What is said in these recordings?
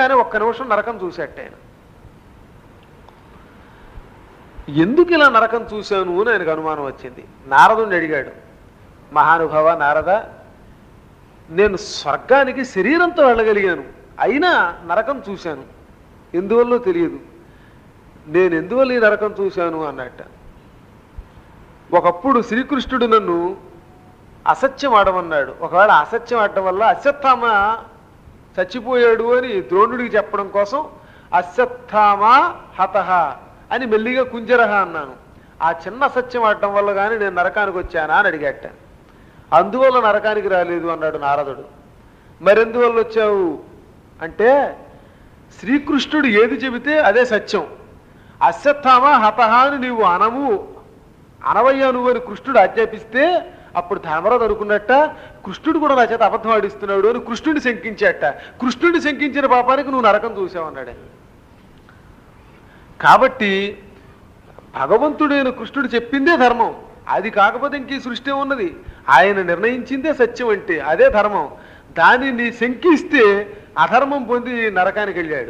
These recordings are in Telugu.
చూడగానే ఒక్క నిమిషం నరకం చూసేట ఆయన ఎందుకు ఇలా నరకం చూశాను అని ఆయనకు అనుమానం వచ్చింది నారదుని అడిగాడు మహానుభావ నారద నేను స్వర్గానికి శరీరంతో వెళ్ళగలిగాను అయినా నరకం చూశాను ఎందువల్లో తెలియదు నేను ఎందువల్ల ఈ నరకం చూశాను అన్నట్ట ఒకప్పుడు శ్రీకృష్ణుడు నన్ను అసత్యం ఆడమన్నాడు ఒకవేళ అసత్యం ఆడటం వల్ల అశ్వత్థామ చచ్చిపోయాడు అని ద్రోణుడికి చెప్పడం కోసం అశ్వత్థామ హతహ అని మెల్లిగా కుంజరహ అన్నాను ఆ చిన్న అసత్యం ఆడటం వల్ల కానీ నేను నరకానికి వచ్చానా అని అడిగట అందువల్ల నరకానికి రాలేదు అన్నాడు నారదుడు మరెందువల్ల వచ్చావు అంటే శ్రీకృష్ణుడు ఏది చెబితే అదే సత్యం అశ్వత్థామ హతహ అని నీవు అనము అనవయ్యా నువ్వు అని కృష్ణుడు ఆజ్ఞాపిస్తే అప్పుడు ధర్మరాజు అనుకున్నట్ట కృష్ణుడు కూడా నా చేత అబద్ధం ఆడిస్తున్నాడు అని కృష్ణుడిని శంకించాట కృష్ణుడిని శంకించిన పాపానికి నువ్వు నరకం చూసావు అన్నాడు ఆయన. కాబట్టి భగవంతుడైన కృష్ణుడు చెప్పిందే ధర్మం అది కాకపోతే ఇంక ఈ సృష్టి ఉన్నది ఆయన నిర్ణయించిందే సత్యం అంటే అదే ధర్మం దానిని శంకిస్తే అధర్మం పొంది నరకానికి వెళ్ళాడు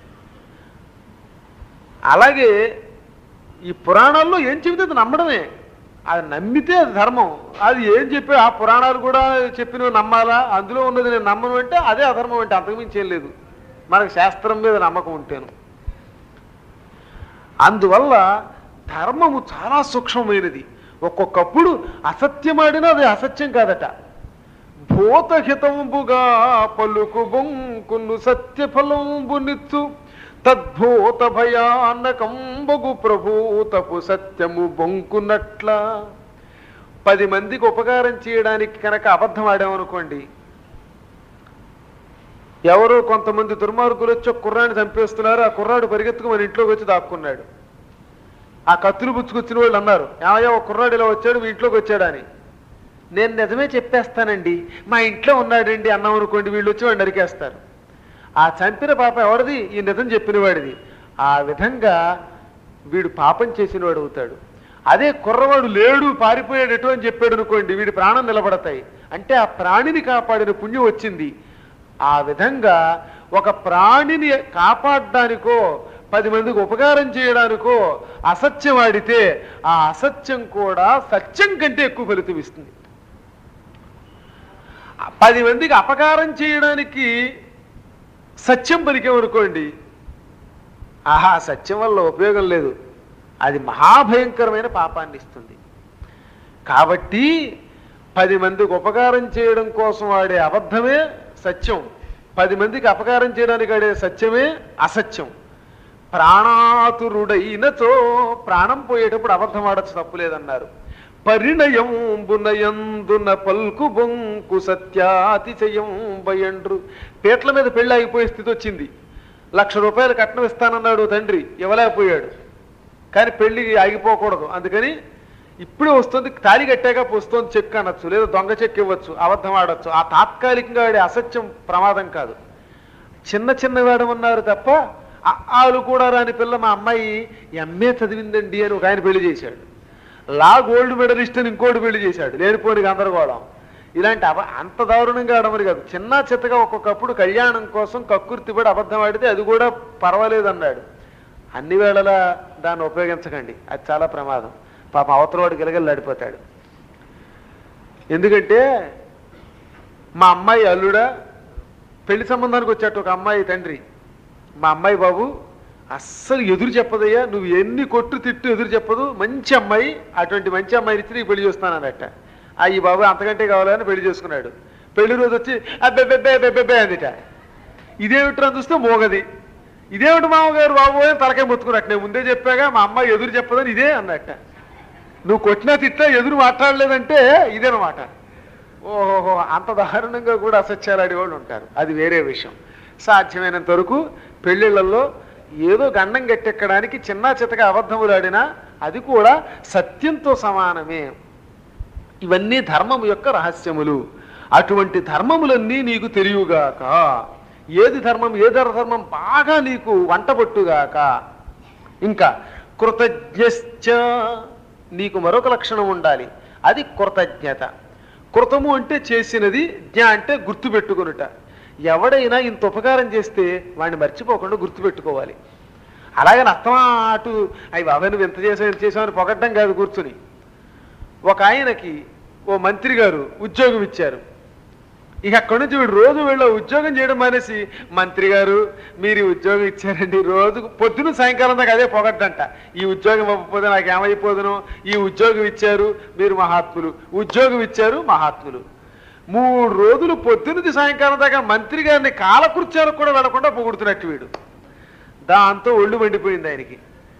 అలాగే ఈ పురాణాల్లో ఏం చెబితే అది నమ్మడమే అది నమ్మితే అది ధర్మం అది ఏం చెప్పి ఆ పురాణాలు కూడా చెప్పినవి నమ్మాలా అందులో ఉన్నది నేను నమ్మను అంటే అదే అధర్మం అంటే అంతకుమించి ఏం లేదు మనకు శాస్త్రం మీద నమ్మకం ఉంటేను అందువల్ల ధర్మము చాలా సూక్ష్మమైనది ఒక్కొక్కప్పుడు అసత్యమాడినా అది అసత్యం కాదట భూతహితంబుగా పలుకు బొంకును సత్యఫలంబు నిత్తు తద్భూత భయానకంబగు ప్రభూతపు సత్యము బొంకున్నట్ల పది మందికి ఉపకారం చేయడానికి కనుక అబద్ధం ఆడామనుకోండి ఎవరో కొంతమంది దుర్మార్గులు వచ్చి ఒక కుర్రాన్ని చంపేస్తున్నారు ఆ కుర్రాడు పరిగెత్తుకు మన ఇంట్లోకి వచ్చి దాక్కున్నాడు ఆ కత్తులు పుచ్చుకొచ్చిన వాళ్ళు అన్నారు ఏమయ్యా ఒక కుర్రాడు ఇలా వచ్చాడు మీ ఇంట్లోకి వచ్చాడని నేను నిజమే చెప్పేస్తానండి మా ఇంట్లో ఉన్నాడండి అన్నాం అనుకోండి వీళ్ళు వచ్చి వాడిని నరికేస్తారు ఆ చంపిన పాప ఎవరిది ఈ నిజం చెప్పిన వాడిది ఆ విధంగా వీడు పాపం చేసినవాడు అవుతాడు అదే కుర్రవాడు లేడు పారిపోయాడటు అని చెప్పాడు అనుకోండి వీడి ప్రాణం నిలబడతాయి అంటే ఆ ప్రాణిని కాపాడిన పుణ్యం వచ్చింది ఆ విధంగా ఒక ప్రాణిని కాపాడడానికో పది మందికి ఉపకారం చేయడానికో అసత్యం ఆడితే ఆ అసత్యం కూడా సత్యం కంటే ఎక్కువ ఫలితం ఇస్తుంది ఆ పది మందికి అపకారం చేయడానికి సత్యం పలికామనుకోండి ఆహా సత్యం వల్ల ఉపయోగం లేదు అది మహాభయంకరమైన పాపాన్ని ఇస్తుంది కాబట్టి పది మందికి ఉపకారం చేయడం కోసం ఆడే అబద్ధమే సత్యం పది మందికి అపకారం చేయడానికి ఆడే సత్యమే అసత్యం ప్రాణాతురుడైనచో ప్రాణం పోయేటప్పుడు అబద్ధం ఆడచ్చు తప్పులేదన్నారు పరిణయంబునయందున పల్కు బొంకు సత్యాతిశయం భయండ్రు పేట్ల మీద పెళ్లి ఆగిపోయే స్థితి వచ్చింది లక్ష రూపాయలు కట్నం ఇస్తానన్నాడు తండ్రి ఇవ్వలేకపోయాడు కానీ పెళ్లి ఆగిపోకూడదు అందుకని ఇప్పుడే వస్తుంది తాళి కట్టాక వస్తుంది చెక్ అనొచ్చు లేదా దొంగ చెక్ ఇవ్వచ్చు అబద్ధం ఆడొచ్చు ఆ తాత్కాలికంగా ఆడే అసత్యం ప్రమాదం కాదు చిన్న చిన్న వేడమన్నారు తప్ప ఆ- ఆలు కూడా రాని పిల్ల మా అమ్మాయి ఎంఏ చదివిందండి అని ఒక ఆయన పెళ్లి చేశాడు లా గోల్డ్ మెడలిస్ట్ అని ఇంకోటి పెళ్లి చేశాడు లేనిపోని గందరగోళం ఇలాంటి అబ అంత దారుణంగా ఆడమని కాదు చిన్న చిత్తగా ఒక్కొక్కప్పుడు కళ్యాణం కోసం కక్కుర్తిపడి అబద్ధం ఆడితే అది కూడా పర్వాలేదు అన్నాడు అన్ని వేళలా దాన్ని ఉపయోగించకండి అది చాలా ప్రమాదం పాప అవతలవాడు గిలగల్లాడిపోతాడు ఎందుకంటే మా అమ్మాయి అల్లుడా పెళ్లి సంబంధానికి వచ్చాట ఒక అమ్మాయి తండ్రి మా అమ్మాయి బాబు అస్సలు ఎదురు చెప్పదయ్యా నువ్వు ఎన్ని కొట్టు తిట్టు ఎదురు చెప్పదు మంచి అమ్మాయి అటువంటి మంచి అమ్మాయిని ఇచ్చి నీకు పెళ్లి చేస్తానన్నట్ట ఆ ఈ బాబు అంతకంటే కావాలని పెళ్లి చేసుకున్నాడు పెళ్లి రోజు వచ్చి అబ్బెబ్బెబ్బే అబ్బెబ్బెబ్బే అందిట ఇదేమిట్రా చూస్తే మోగది ఇదేమిటి మామగారు బాబు అని తలకాయ మొత్తుకున్నట్టు నేను ముందే చెప్పాగా మా అమ్మాయి ఎదురు చెప్పదని ఇదే అన్నట్ట నువ్వు కొట్టినా తిట్టా ఎదురు మాట్లాడలేదంటే ఇదేనమాట ఓహోహో అంత దారుణంగా కూడా అసత్యాలు ఆడేవాళ్ళు ఉంటారు అది వేరే విషయం సాధ్యమైనంత వరకు పెళ్ళిళ్ళల్లో ఏదో గండం గట్టెక్కడానికి చిన్న చితగా అబద్ధములు ఆడినా అది కూడా సత్యంతో సమానమే ఇవన్నీ ధర్మము యొక్క రహస్యములు అటువంటి ధర్మములన్నీ నీకు తెలియగాక ఏది ధర్మం ఏ ధర్మం బాగా నీకు వంటబొట్టుగాక ఇంకా కృతజ్ఞశ్చ నీకు మరొక లక్షణం ఉండాలి అది కృతజ్ఞత కృతము అంటే చేసినది జ్ఞ అంటే గుర్తుపెట్టుకునుట ఎవడైనా ఇంత ఉపకారం చేస్తే వాడిని మర్చిపోకుండా గుర్తుపెట్టుకోవాలి అలాగని అత్తమాటు అవి బాబాయ్ నువ్వు ఎంత చేసావు ఎంత చేసావు అని పొగట్టం కాదు కూర్చుని ఒక ఆయనకి ఓ మంత్రి గారు ఉద్యోగం ఇచ్చారు ఇక అక్కడి నుంచి వీడు రోజు వీళ్ళు ఉద్యోగం చేయడం మానేసి మంత్రి గారు మీరు ఈ ఉద్యోగం ఇచ్చారండి రోజు పొద్దున సాయంకాలం దాకా అదే పొగడ్డంట ఈ ఉద్యోగం ఇవ్వకపోతే నాకు ఏమైపోదును ఈ ఉద్యోగం ఇచ్చారు మీరు మహాత్ములు ఉద్యోగం ఇచ్చారు మహాత్ములు మూడు రోజులు పొద్దున్నది సాయంకాలం దాకా మంత్రి గారిని కాలకృత్యాలకు కూడా వెళ్లకుండా పొగుడుతున్నట్టు వీడు దాంతో ఒళ్ళు మండిపోయింది ఆయనకి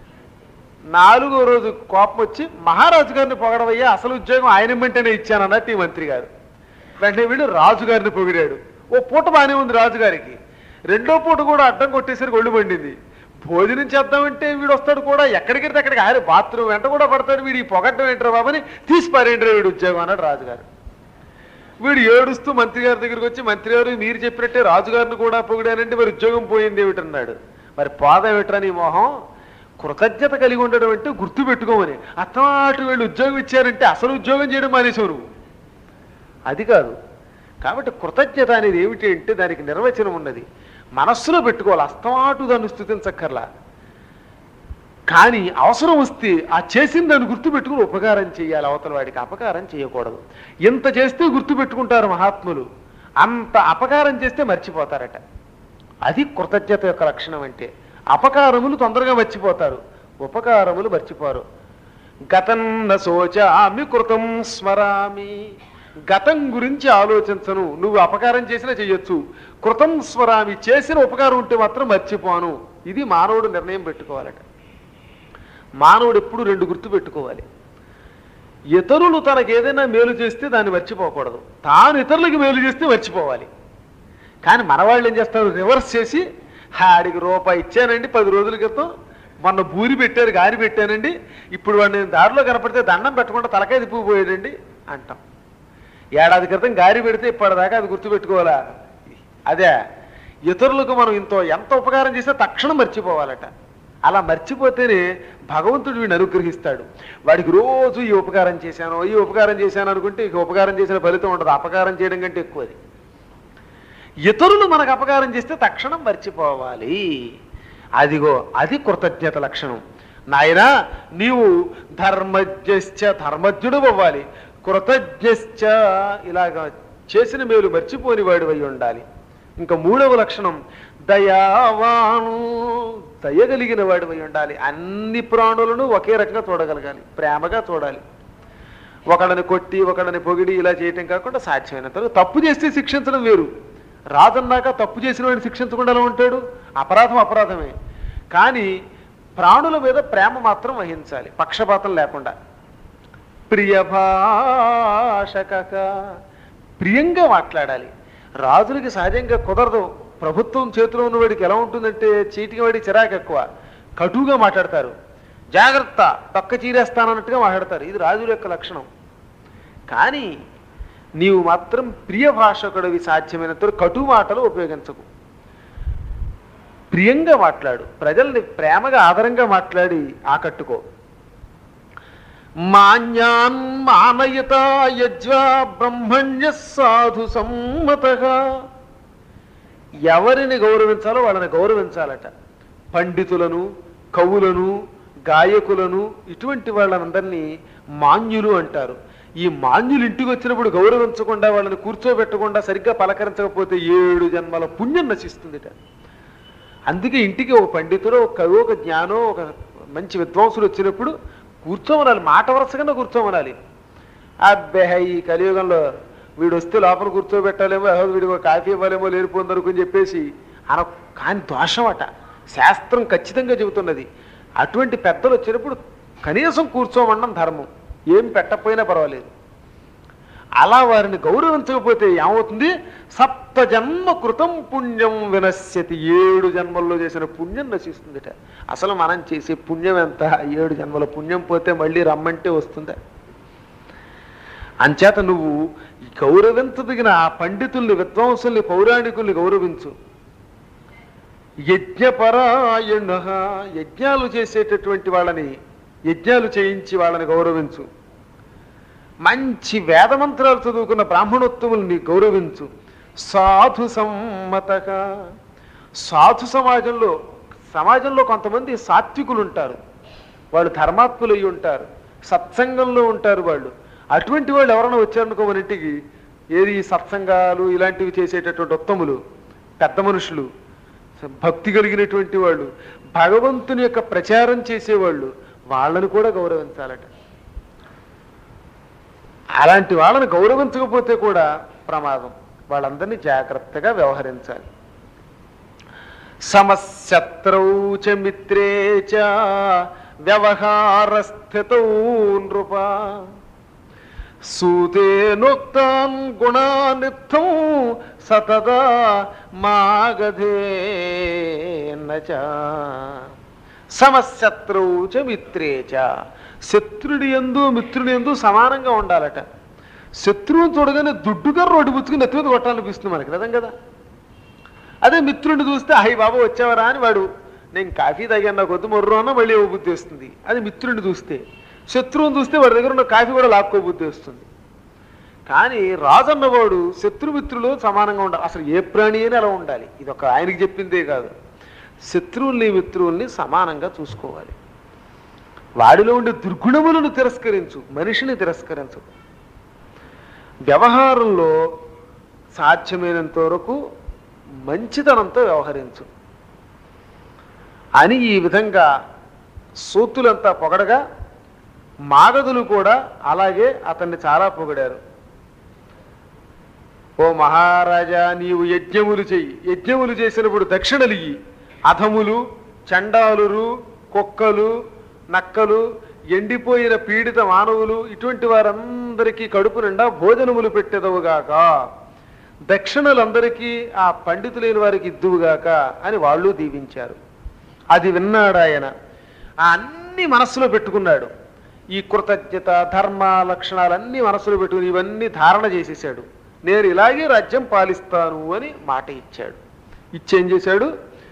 నాలుగో రోజు కోపం వచ్చి మహారాజు గారిని పొగడవయ్యా అసలు ఉద్యోగం ఆయన వెంటనే ఇచ్చానన్నట్టు ఈ మంత్రి గారు వెంటనే వీడు రాజుగారిని పొగిడాడు ఓ పూట బాగానే ఉంది రాజుగారికి రెండో పూట కూడా అడ్డం కొట్టేసరికి ఒళ్ళు మండింది భోజనం చేద్దామంటే వీడు వస్తాడు కూడా ఎక్కడికి అక్కడికి ఆయన బాత్రూమ్ వెంట కూడా పడతాడు వీడు ఈ పొగట్టం ఏంట్రా బాబని తీసి పారేంట్రా వీడు ఉద్యోగం అన్నాడు రాజుగారు వీడు ఏడుస్తూ మంత్రి గారి దగ్గరికి వచ్చి మంత్రి గారు మీరు చెప్పినట్టే రాజుగారిని కూడా పొగిడానంటే మరి ఉద్యోగం పోయింది ఏమిటన్నాడు మరి పోదేమిట్రా నీ మొహం కృతజ్ఞత కలిగి ఉండడం అంటే గుర్తు పెట్టుకోమని అత్తమాటు వీళ్ళు ఉద్యోగం ఇచ్చారంటే అసలు ఉద్యోగం చేయడం మానేశావు నువ్వు అది కాదు కాబట్టి కృతజ్ఞత అనేది ఏమిటి అంటే దానికి నిర్వచనం ఉన్నది మనస్సులో పెట్టుకోవాలి అస్తమాటు దాన్ని స్థుతించక్కర్లా కానీ అవసరం వస్తే ఆ చేసిన దాన్ని గుర్తుపెట్టుకుని ఉపకారం చేయాలి అవతల వాడికి అపకారం చేయకూడదు ఇంత చేస్తే గుర్తుపెట్టుకుంటారు మహాత్ములు అంత అపకారం చేస్తే మర్చిపోతారట అది కృతజ్ఞత యొక్క లక్షణం అంటే అపకారములు తొందరగా మర్చిపోతారు ఉపకారములు మర్చిపోరు గతన్న శోచామి కృతం స్మరామి గతం గురించి ఆలోచించను నువ్వు అపకారం చేసినా చెయ్యొచ్చు కృతం స్మరామి చేసిన ఉపకారం ఉంటే మాత్రం మర్చిపోను ఇది మానవుడు నిర్ణయం పెట్టుకోవాలట మానవుడు ఎప్పుడు రెండు గుర్తు పెట్టుకోవాలి ఇతరులు తనకు ఏదైనా మేలు చేస్తే దాన్ని మర్చిపోకూడదు తాను ఇతరులకు మేలు చేస్తే మర్చిపోవాలి కానీ మన వాళ్ళు ఏం చేస్తారు రివర్స్ చేసి ఆడికి రూపాయి ఇచ్చానండి పది రోజుల క్రితం మొన్న బూరి పెట్టారు గారి పెట్టానండి ఇప్పుడు వాడు నేను దారిలో కనపడితే దండం పెట్టకుండా తలకాయ తిప్పుకుపోయాడండి అంటాం ఏడాది క్రితం గారి పెడితే ఇప్పటిదాకా అది గుర్తుపెట్టుకోవాలా అదే ఇతరులకు మనం ఇంతో ఎంత ఉపకారం చేస్తే తక్షణం మర్చిపోవాలట అలా మర్చిపోతేనే భగవంతుడు వీడిని అనుగ్రహిస్తాడు వాడికి రోజు ఈ ఉపకారం చేశాను ఈ ఉపకారం చేశాను అనుకుంటే ఇక ఉపకారం చేసిన ఫలితం ఉండదు అపకారం చేయడం కంటే ఎక్కువ అది ఇతరులు మనకు అపకారం చేస్తే తక్షణం మర్చిపోవాలి అదిగో అది కృతజ్ఞత లక్షణం నాయనా నీవు ధర్మజ్ఞశ్చ ధర్మజ్ఞుడు అవ్వాలి కృతజ్ఞశ్చ ఇలాగ చేసిన మేలు మర్చిపోని వాడు అయి ఉండాలి ఇంకా మూడవ లక్షణం దయావాను దయగలిగిన వాడు అయి ఉండాలి అన్ని ప్రాణులను ఒకే రకంగా చూడగలగాలి ప్రేమగా చూడాలి ఒకళ్ళని కొట్టి ఒకళ్ళని పొగిడి ఇలా చేయటం కాకుండా సాధ్యమైనంత వరకు తప్పు చేస్తే శిక్షించడం వేరు రాజన్నాక తప్పు చేసిన వాడిని శిక్షించకుండా ఎలా ఉంటాడు అపరాధం అపరాధమే కానీ ప్రాణుల మీద ప్రేమ మాత్రం వహించాలి పక్షపాతం లేకుండా ప్రియభాషక ప్రియంగా మాట్లాడాలి రాజులకి సహజంగా కుదరదు ప్రభుత్వం చేతిలో ఉన్నవాడికి ఎలా ఉంటుందంటే చీటికి వాడికి చిరాకు ఎక్కువ కటువుగా మాట్లాడతారు జాగ్రత్త పక్క చీరేస్తానన్నట్టుగా మాట్లాడతారు ఇది రాజుల యొక్క లక్షణం కానీ నీవు మాత్రం ప్రియ భాషకుడివి సాధ్యమైనంత వరకు కటు మాటలు ఉపయోగించకు ప్రియంగా మాట్లాడు ప్రజల్ని ప్రేమగా ఆదరంగా మాట్లాడి ఆకట్టుకో మాన్యాన్ మానయత యజ్వా బ్రహ్మణ్య సాధు సమ్మతగా ఎవరిని గౌరవించాలో వాళ్ళని గౌరవించాలట పండితులను కవులను గాయకులను ఇటువంటి వాళ్ళనందరినీ మాన్యులు అంటారు ఈ మాన్యులు ఇంటికి వచ్చినప్పుడు గౌరవించకుండా వాళ్ళని కూర్చోబెట్టకుండా సరిగ్గా పలకరించకపోతే ఏడు జన్మల పుణ్యం నశిస్తుందిట అందుకే ఇంటికి ఒక పండితుడు ఒక కవి ఒక జ్ఞానం ఒక మంచి విద్వాంసుడు వచ్చినప్పుడు కూర్చోమనాలి మాట వరుసగా కూర్చోమనాలి అబ్బే ఈ కలియుగంలో వీడు వస్తే లోపల కూర్చోబెట్టాలేమో అహో వీడికి ఒక కాఫీ ఇవ్వాలేమో లేనిపోందనుకుని చెప్పేసి అన కాని దోషం అట శాస్త్రం ఖచ్చితంగా చెబుతున్నది అటువంటి పెద్దలు వచ్చినప్పుడు కనీసం కూర్చోమనడం ధర్మం ఏం పెట్టకపోయినా పర్వాలేదు అలా వారిని గౌరవించకపోతే ఏమవుతుంది సప్త జన్మ కృతం పుణ్యం వినశ్యతి ఏడు జన్మల్లో చేసిన పుణ్యం నశిస్తుందిట అసలు మనం చేసే పుణ్యం ఎంత ఏడు జన్మల పుణ్యం పోతే మళ్ళీ రమ్మంటే వస్తుందా అంచేత నువ్వు గౌరవించదగిన ఆ పండితుల్ని విద్వాంసుల్ని పౌరాణికుల్ని గౌరవించు యజ్ఞపరాయణ యజ్ఞాలు చేసేటటువంటి వాళ్ళని యజ్ఞాలు చేయించి వాళ్ళని గౌరవించు మంచి వేదమంత్రాలు చదువుకున్న బ్రాహ్మణోత్తముల్ని గౌరవించు సాధు సమ్మత సాధు సమాజంలో సమాజంలో కొంతమంది సాత్వికులు ఉంటారు వాళ్ళు ధర్మాత్ములు అయి ఉంటారు సత్సంగంలో ఉంటారు వాళ్ళు అటువంటి వాళ్ళు ఎవరైనా వచ్చారనుకో మన ఇంటికి ఏది ఈ సత్సంగాలు ఇలాంటివి చేసేటటువంటి ఉత్తములు పెద్ద మనుషులు భక్తి కలిగినటువంటి వాళ్ళు భగవంతుని యొక్క ప్రచారం చేసేవాళ్ళు వాళ్ళని కూడా గౌరవించాలట అలాంటి వాళ్ళని గౌరవించకపోతే కూడా ప్రమాదం వాళ్ళందరినీ జాగ్రత్తగా వ్యవహరించాలి సమశత్రౌ చ మిత్రే చ వ్యవహారస్థితౌ నృప సూతేనోక్తాన్ గుణానిత్తం సతదా మాగధేన చ సమశత్రౌ చ మిత్రే చ శత్రుడి ఎందు మిత్రుడి ఎందు సమానంగా ఉండాలట శత్రువుని చూడగానే దుడ్డుగా రోడ్డు పుచ్చుకుని నెత్తి మీద కొట్టాలనిపిస్తుంది మనకి నిజం కదా అదే మిత్రుడిని చూస్తే హై బాబు వచ్చావరా అని వాడు నేను కాఫీ తాగాను నాకు వద్దు మొర్రు అన్న మళ్ళీ ఓ బుద్ధి వస్తుంది అది మిత్రుడిని చూస్తే శత్రువుని చూస్తే వాడి దగ్గర ఉన్న కాఫీ కూడా లాక్కో బుద్ధి వస్తుంది కానీ రాజు అన్నవాడు శత్రుమిత్రులు సమానంగా ఉండాలి అసలు ఏ ప్రాణి అని అలా ఉండాలి ఇది ఒక ఆయనకి చెప్పిందే కాదు శత్రువుల్ని మిత్రువుల్ని సమానంగా చూసుకోవాలి వాడిలో ఉండే దుర్గుణములను తిరస్కరించు మనిషిని తిరస్కరించు వ్యవహారంలో సాధ్యమైనంత వరకు మంచితనంతో వ్యవహరించు అని ఈ విధంగా సూతులంతా పొగడగా మాగధులు కూడా అలాగే అతన్ని చాలా పొగిడారు ఓ మహారాజా నీవు యజ్ఞములు చెయ్యి యజ్ఞములు చేసినప్పుడు దక్షిణలిగి అధములు చండాలురు కుక్కలు నక్కలు ఎండిపోయిన పీడిత మానవులు ఇటువంటి వారందరికీ కడుపు నిండా భోజనములు పెట్టెదవుగాక దక్షిణలందరికీ ఆ పండితులైన వారికి ఇద్దువుగాక అని వాళ్ళు దీవించారు అది విన్నాడు ఆయన ఆ అన్ని మనస్సులో పెట్టుకున్నాడు ఈ కృతజ్ఞత ధర్మ లక్షణాలన్నీ మనస్సులో పెట్టుకుని ఇవన్నీ ధారణ చేసేసాడు నేను ఇలాగే రాజ్యం పాలిస్తాను అని మాట ఇచ్చాడు ఇచ్చేం చేశాడు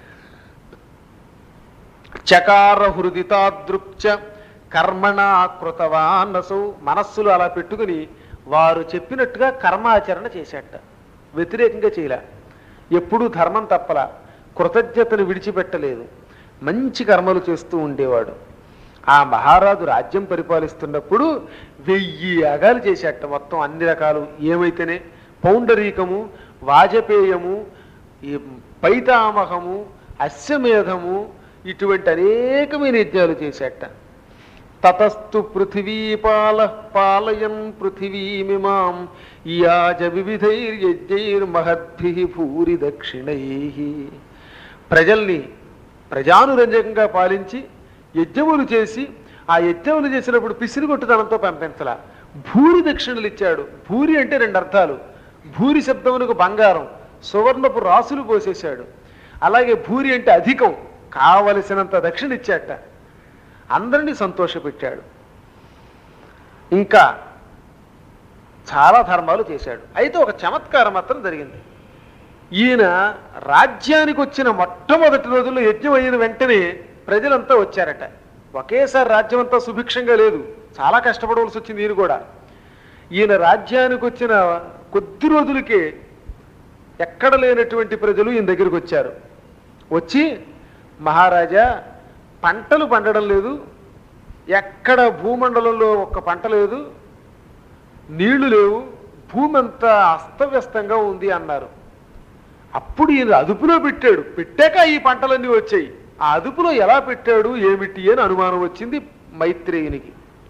చకార హృదితాదృక్చ కర్మణ కృతవానసౌ మనస్సులు అలా పెట్టుకుని వారు చెప్పినట్టుగా కర్మాచరణ చేశాట వ్యతిరేకంగా చేయలే ఎప్పుడూ ధర్మం తప్పల కృతజ్ఞతను విడిచిపెట్టలేదు మంచి కర్మలు చేస్తూ ఉండేవాడు ఆ మహారాజు రాజ్యం పరిపాలిస్తున్నప్పుడు వెయ్యి యాగాలు చేసేట మొత్తం అన్ని రకాలు ఏమైతేనే పౌండరీకము వాజపేయము ఈ పైతామహము అశ్వమేధము ఇటువంటి అనేకమైన యజ్ఞాలు చేసేట తతస్తు పృథివీపాల పాలయన్ పృథివీమిమాం యాజ వివిధైర్యజ్ఞైర్మహద్భి భూరి దక్షిణై ప్రజల్ని ప్రజానురంజకంగా పాలించి యజ్ఞములు చేసి ఆ యజ్ఞములు చేసినప్పుడు పిసిరిగొట్టుదనంతో పంపించల భూరి దక్షిణలు ఇచ్చాడు భూరి అంటే రెండు అర్థాలు భూరి శబ్దమునకు బంగారం సువర్ణపు రాసులు పోసేశాడు అలాగే భూరి అంటే అధికం కావలసినంత దక్షిణ ఇచ్చాట అందరినీ సంతోషపెట్టాడు ఇంకా చాలా ధర్మాలు చేశాడు అయితే ఒక చమత్కారం మాత్రం జరిగింది ఈయన రాజ్యానికి వచ్చిన మొట్టమొదటి రోజుల్లో యజ్ఞం అయిన వెంటనే ప్రజలంతా వచ్చారట ఒకేసారి రాజ్యం అంతా సుభిక్షంగా లేదు చాలా కష్టపడవలసి వచ్చింది ఈయన కూడా ఈయన రాజ్యానికి వచ్చిన కొద్ది రోజులకే ఎక్కడ లేనటువంటి ప్రజలు ఈయన దగ్గరికి వచ్చారు వచ్చి మహారాజా పంటలు పండడం లేదు ఎక్కడ భూమండలంలో ఒక్క పంట లేదు నీళ్లు లేవు భూమి అంతా అస్తవ్యస్తంగా ఉంది అన్నారు అప్పుడు ఈయన అదుపులో పెట్టాడు పెట్టాక ఈ పంటలన్నీ వచ్చాయి ఆ అదుపులో ఎలా పెట్టాడు ఏమిటి అని అనుమానం వచ్చింది మైత్రేయునికి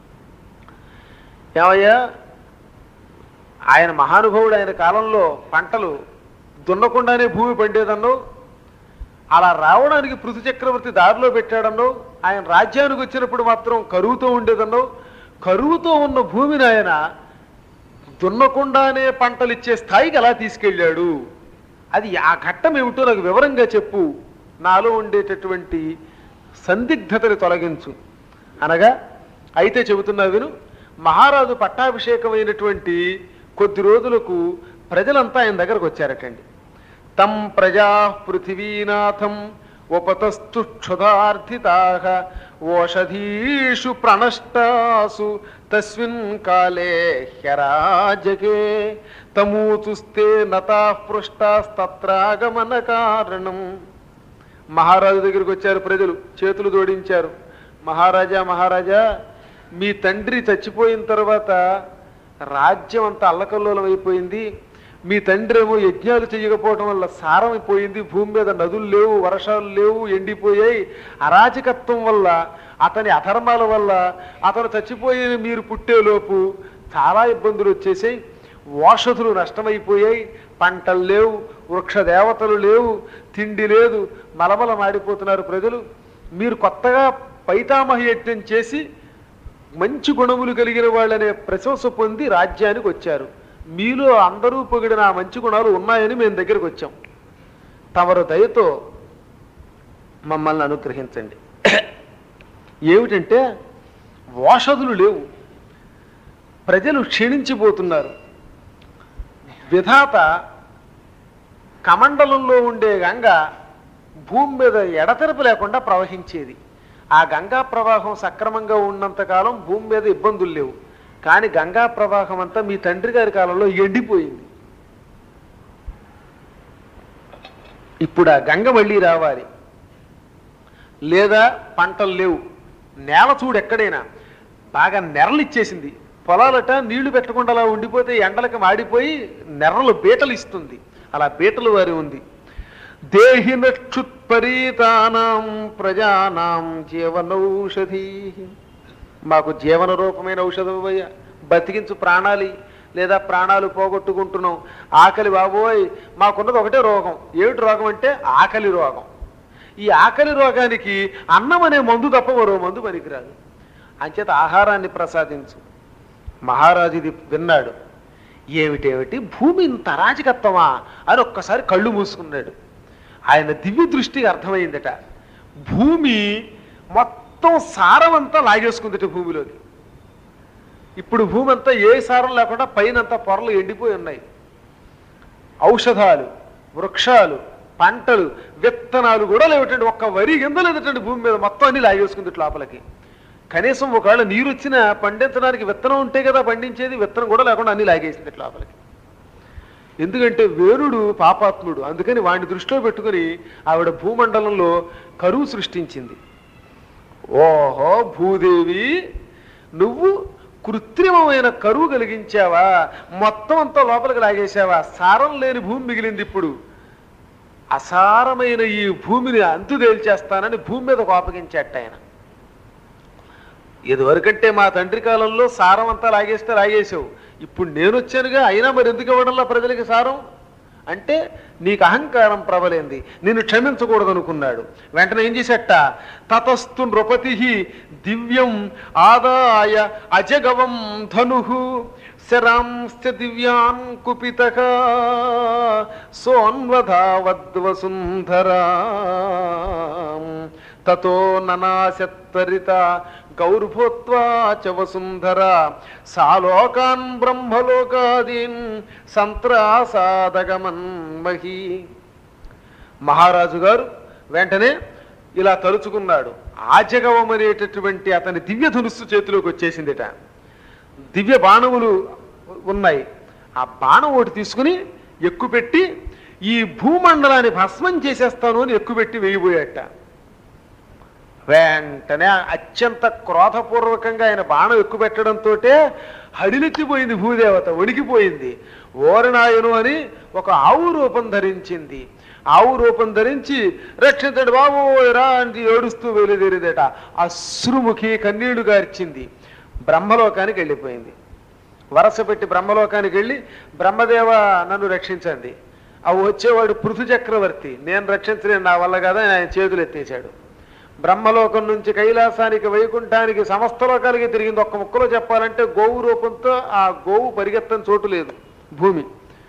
ఏమయ్యా ఆయన మహానుభావుడు ఆయన కాలంలో పంటలు దున్నకుండానే భూమి పండేదన్నో అలా రావడానికి పృథు చక్రవర్తి దారిలో పెట్టాడన్నో ఆయన రాజ్యానికి వచ్చినప్పుడు మాత్రం కరువుతో ఉండేదన్నో కరువుతో ఉన్న భూమిని ఆయన దున్నకుండానే పంటలు ఇచ్చే స్థాయికి ఎలా తీసుకెళ్ళాడు అది ఆ ఘట్టం ఏమిటో నాకు వివరంగా చెప్పు నాలో ఉండేటటువంటి సందిగ్ధతని తొలగించు అనగా అయితే చెబుతున్నా విను మహారాజు పట్టాభిషేకమైనటువంటి కొద్ది రోజులకు ప్రజలంతా ఆయన దగ్గరకు వచ్చారటండి తం ప్రజా పృథివీనాథం ఉపతస్తు క్షుధార్థితా ఓషధీషు ప్రణష్టాసు తస్మిన్ కాలే హ్యరాజకే తమూతుస్తే నతా పృష్టాస్తత్రాగమన కారణం మహారాజు దగ్గరికి వచ్చారు ప్రజలు చేతులు జోడించారు మహారాజా మహారాజా మీ తండ్రి చచ్చిపోయిన తర్వాత రాజ్యం అంతా అల్లకల్లోలం అయిపోయింది మీ తండ్రి ఏమో యజ్ఞాలు చేయకపోవడం వల్ల సారం అయిపోయింది భూమి మీద నదులు లేవు వర్షాలు లేవు ఎండిపోయాయి అరాచకత్వం వల్ల అతని అధర్మాల వల్ల అతను చచ్చిపోయిన మీరు పుట్టేలోపు చాలా ఇబ్బందులు వచ్చేసాయి ఓషధులు నష్టమైపోయాయి పంటలు లేవు వృక్ష దేవతలు లేవు తిండి లేదు మలమల మాడిపోతున్నారు ప్రజలు మీరు కొత్తగా పైతామహ యజ్ఞం చేసి మంచి గుణములు కలిగిన వాళ్ళనే ప్రశంస పొంది రాజ్యానికి వచ్చారు మీలో అందరూ పొగిడిన ఆ మంచి గుణాలు ఉన్నాయని మేము దగ్గరికి వచ్చాం తమరు దయతో మమ్మల్ని అనుగ్రహించండి ఏమిటంటే ఓషధులు లేవు ప్రజలు క్షీణించిపోతున్నారు విధాత కమండలంలో ఉండే గంగ భూమి మీద ఎడతెరపు లేకుండా ప్రవహించేది ఆ గంగా ప్రవాహం సక్రమంగా ఉన్నంతకాలం భూమి మీద ఇబ్బందులు లేవు కానీ గంగా ప్రవాహం అంతా మీ తండ్రి గారి కాలంలో ఎండిపోయింది ఇప్పుడు ఆ గంగ మళ్ళీ రావాలి లేదా పంటలు లేవు నేల చూడు ఎక్కడైనా బాగా నెరలు ఇచ్చేసింది పొలాలట నీళ్లు పెట్టకుండా అలా ఉండిపోతే ఎండలకు మాడిపోయి నెర్రలు బీటలు ఇస్తుంది అలా బీటలు వారి ఉంది దేహి నక్షుత్పరీతానాం ప్రజానాం జీవనౌషధీ మాకు జీవన రూపమైన ఔషధం అయ్యా బతికించు ప్రాణాలి లేదా ప్రాణాలు పోగొట్టుకుంటున్నాం ఆకలి బాబోయ్ మాకున్నది ఒకటే రోగం ఏమిటి రోగం అంటే ఆకలి రోగం ఈ ఆకలి రోగానికి అన్నం అనే మందు తప్ప మరో మందు పనికిరాదు అంచేత ఆహారాన్ని ప్రసాదించు మహారాజు ఇది విన్నాడు ఏమిటేమిటి భూమి ఇంత అరాజకత్వమా అని ఒక్కసారి కళ్ళు మూసుకున్నాడు ఆయన దివ్య దృష్టికి అర్థమైందట భూమి మొత్తం సారం అంతా లాగేసుకుందట భూమిలోకి ఇప్పుడు భూమి అంతా ఏ సారం లేకుండా పైనంతా పొరలు ఎండిపోయి ఉన్నాయి ఔషధాలు వృక్షాలు పంటలు విత్తనాలు కూడా లేవటండి ఒక్క వరి కింద లేదటండి భూమి మీద మొత్తం అన్ని లాగేసుకుంది ఇట్లా లోపలికి కనీసం ఒకవేళ నీరు వచ్చినా పండించడానికి విత్తనం ఉంటే కదా పండించేది విత్తనం కూడా లేకుండా అన్ని లాగేసింది ఇట్లా లోపలికి ఎందుకంటే వేరుడు పాపాత్ముడు అందుకని వాడిని దృష్టిలో పెట్టుకుని ఆవిడ భూమండలంలో కరువు సృష్టించింది ఓహో భూదేవి నువ్వు కృత్రిమమైన కరువు కలిగించావా మొత్తం అంతా లోపలికి లాగేశావా సారం లేని భూమి మిగిలింది ఇప్పుడు అసారమైన ఈ భూమిని అంతు తేల్చేస్తానని భూమి మీద కోపగించేట ఆయన ఇదివరకంటే మా తండ్రి కాలంలో సారం అంతా లాగేస్తే లాగేసావు ఇప్పుడు నేను వచ్చానుగా అయినా మరి ఎందుకు ఇవ్వడంలో ప్రజలకి సారం అంటే నీకు అహంకారం ప్రబలేంది నిన్ను క్షమించకూడదు అనుకున్నాడు వెంటనే ఏం చేసేట తతస్థు నృపతి దివ్యం ఆదాయ అజగవం ధను శరాంశ్చ దివ్యాన్ కుపిత సోన్వధావద్వసుంధరా తతో ననాశత్తరిత గౌర్భూత్వా చ వసుంధర సాలోకాన్ బ్రహ్మలోకాదీన్ సంత్రాసాదగమన్ మహీ మహారాజు గారు వెంటనే ఇలా తలుచుకున్నాడు ఆజగవం అనేటటువంటి అతని దివ్య ధనుస్సు చేతిలోకి వచ్చేసిందిట దివ్య బాణములు ఉన్నాయి ఆ బాణం ఒకటి తీసుకుని ఎక్కుపెట్టి ఈ భూమండలాన్ని భస్మం చేసేస్తాను అని ఎక్కుపెట్టి వేయబోయాట వెంటనే అత్యంత క్రోధపూర్వకంగా ఆయన బాణం ఎక్కువ పెట్టడంతో హడిలెత్తిపోయింది భూదేవత వణికిపోయింది ఓరనాయను అని ఒక ఆవు రూపం ధరించింది ఆవు రూపం ధరించి రక్షించండి బాబు రా అని ఏడుస్తూ వెలుదేరిదట అశ్రుముఖి కన్నీళ్లు గార్చింది బ్రహ్మలోకానికి వెళ్ళిపోయింది వరస పెట్టి బ్రహ్మలోకానికి వెళ్ళి బ్రహ్మదేవ నన్ను రక్షించండి అవి వచ్చేవాడు పృథు చక్రవర్తి నేను రక్షించలేను నా వల్ల కదా ఆయన చేతులు ఎత్తేశాడు బ్రహ్మలోకం నుంచి కైలాసానికి వైకుంఠానికి సమస్త లోకాలకి తిరిగింది ఒక్క ముక్కలో చెప్పాలంటే గోవు రూపంతో ఆ గోవు పరిగెత్తని చోటు లేదు భూమి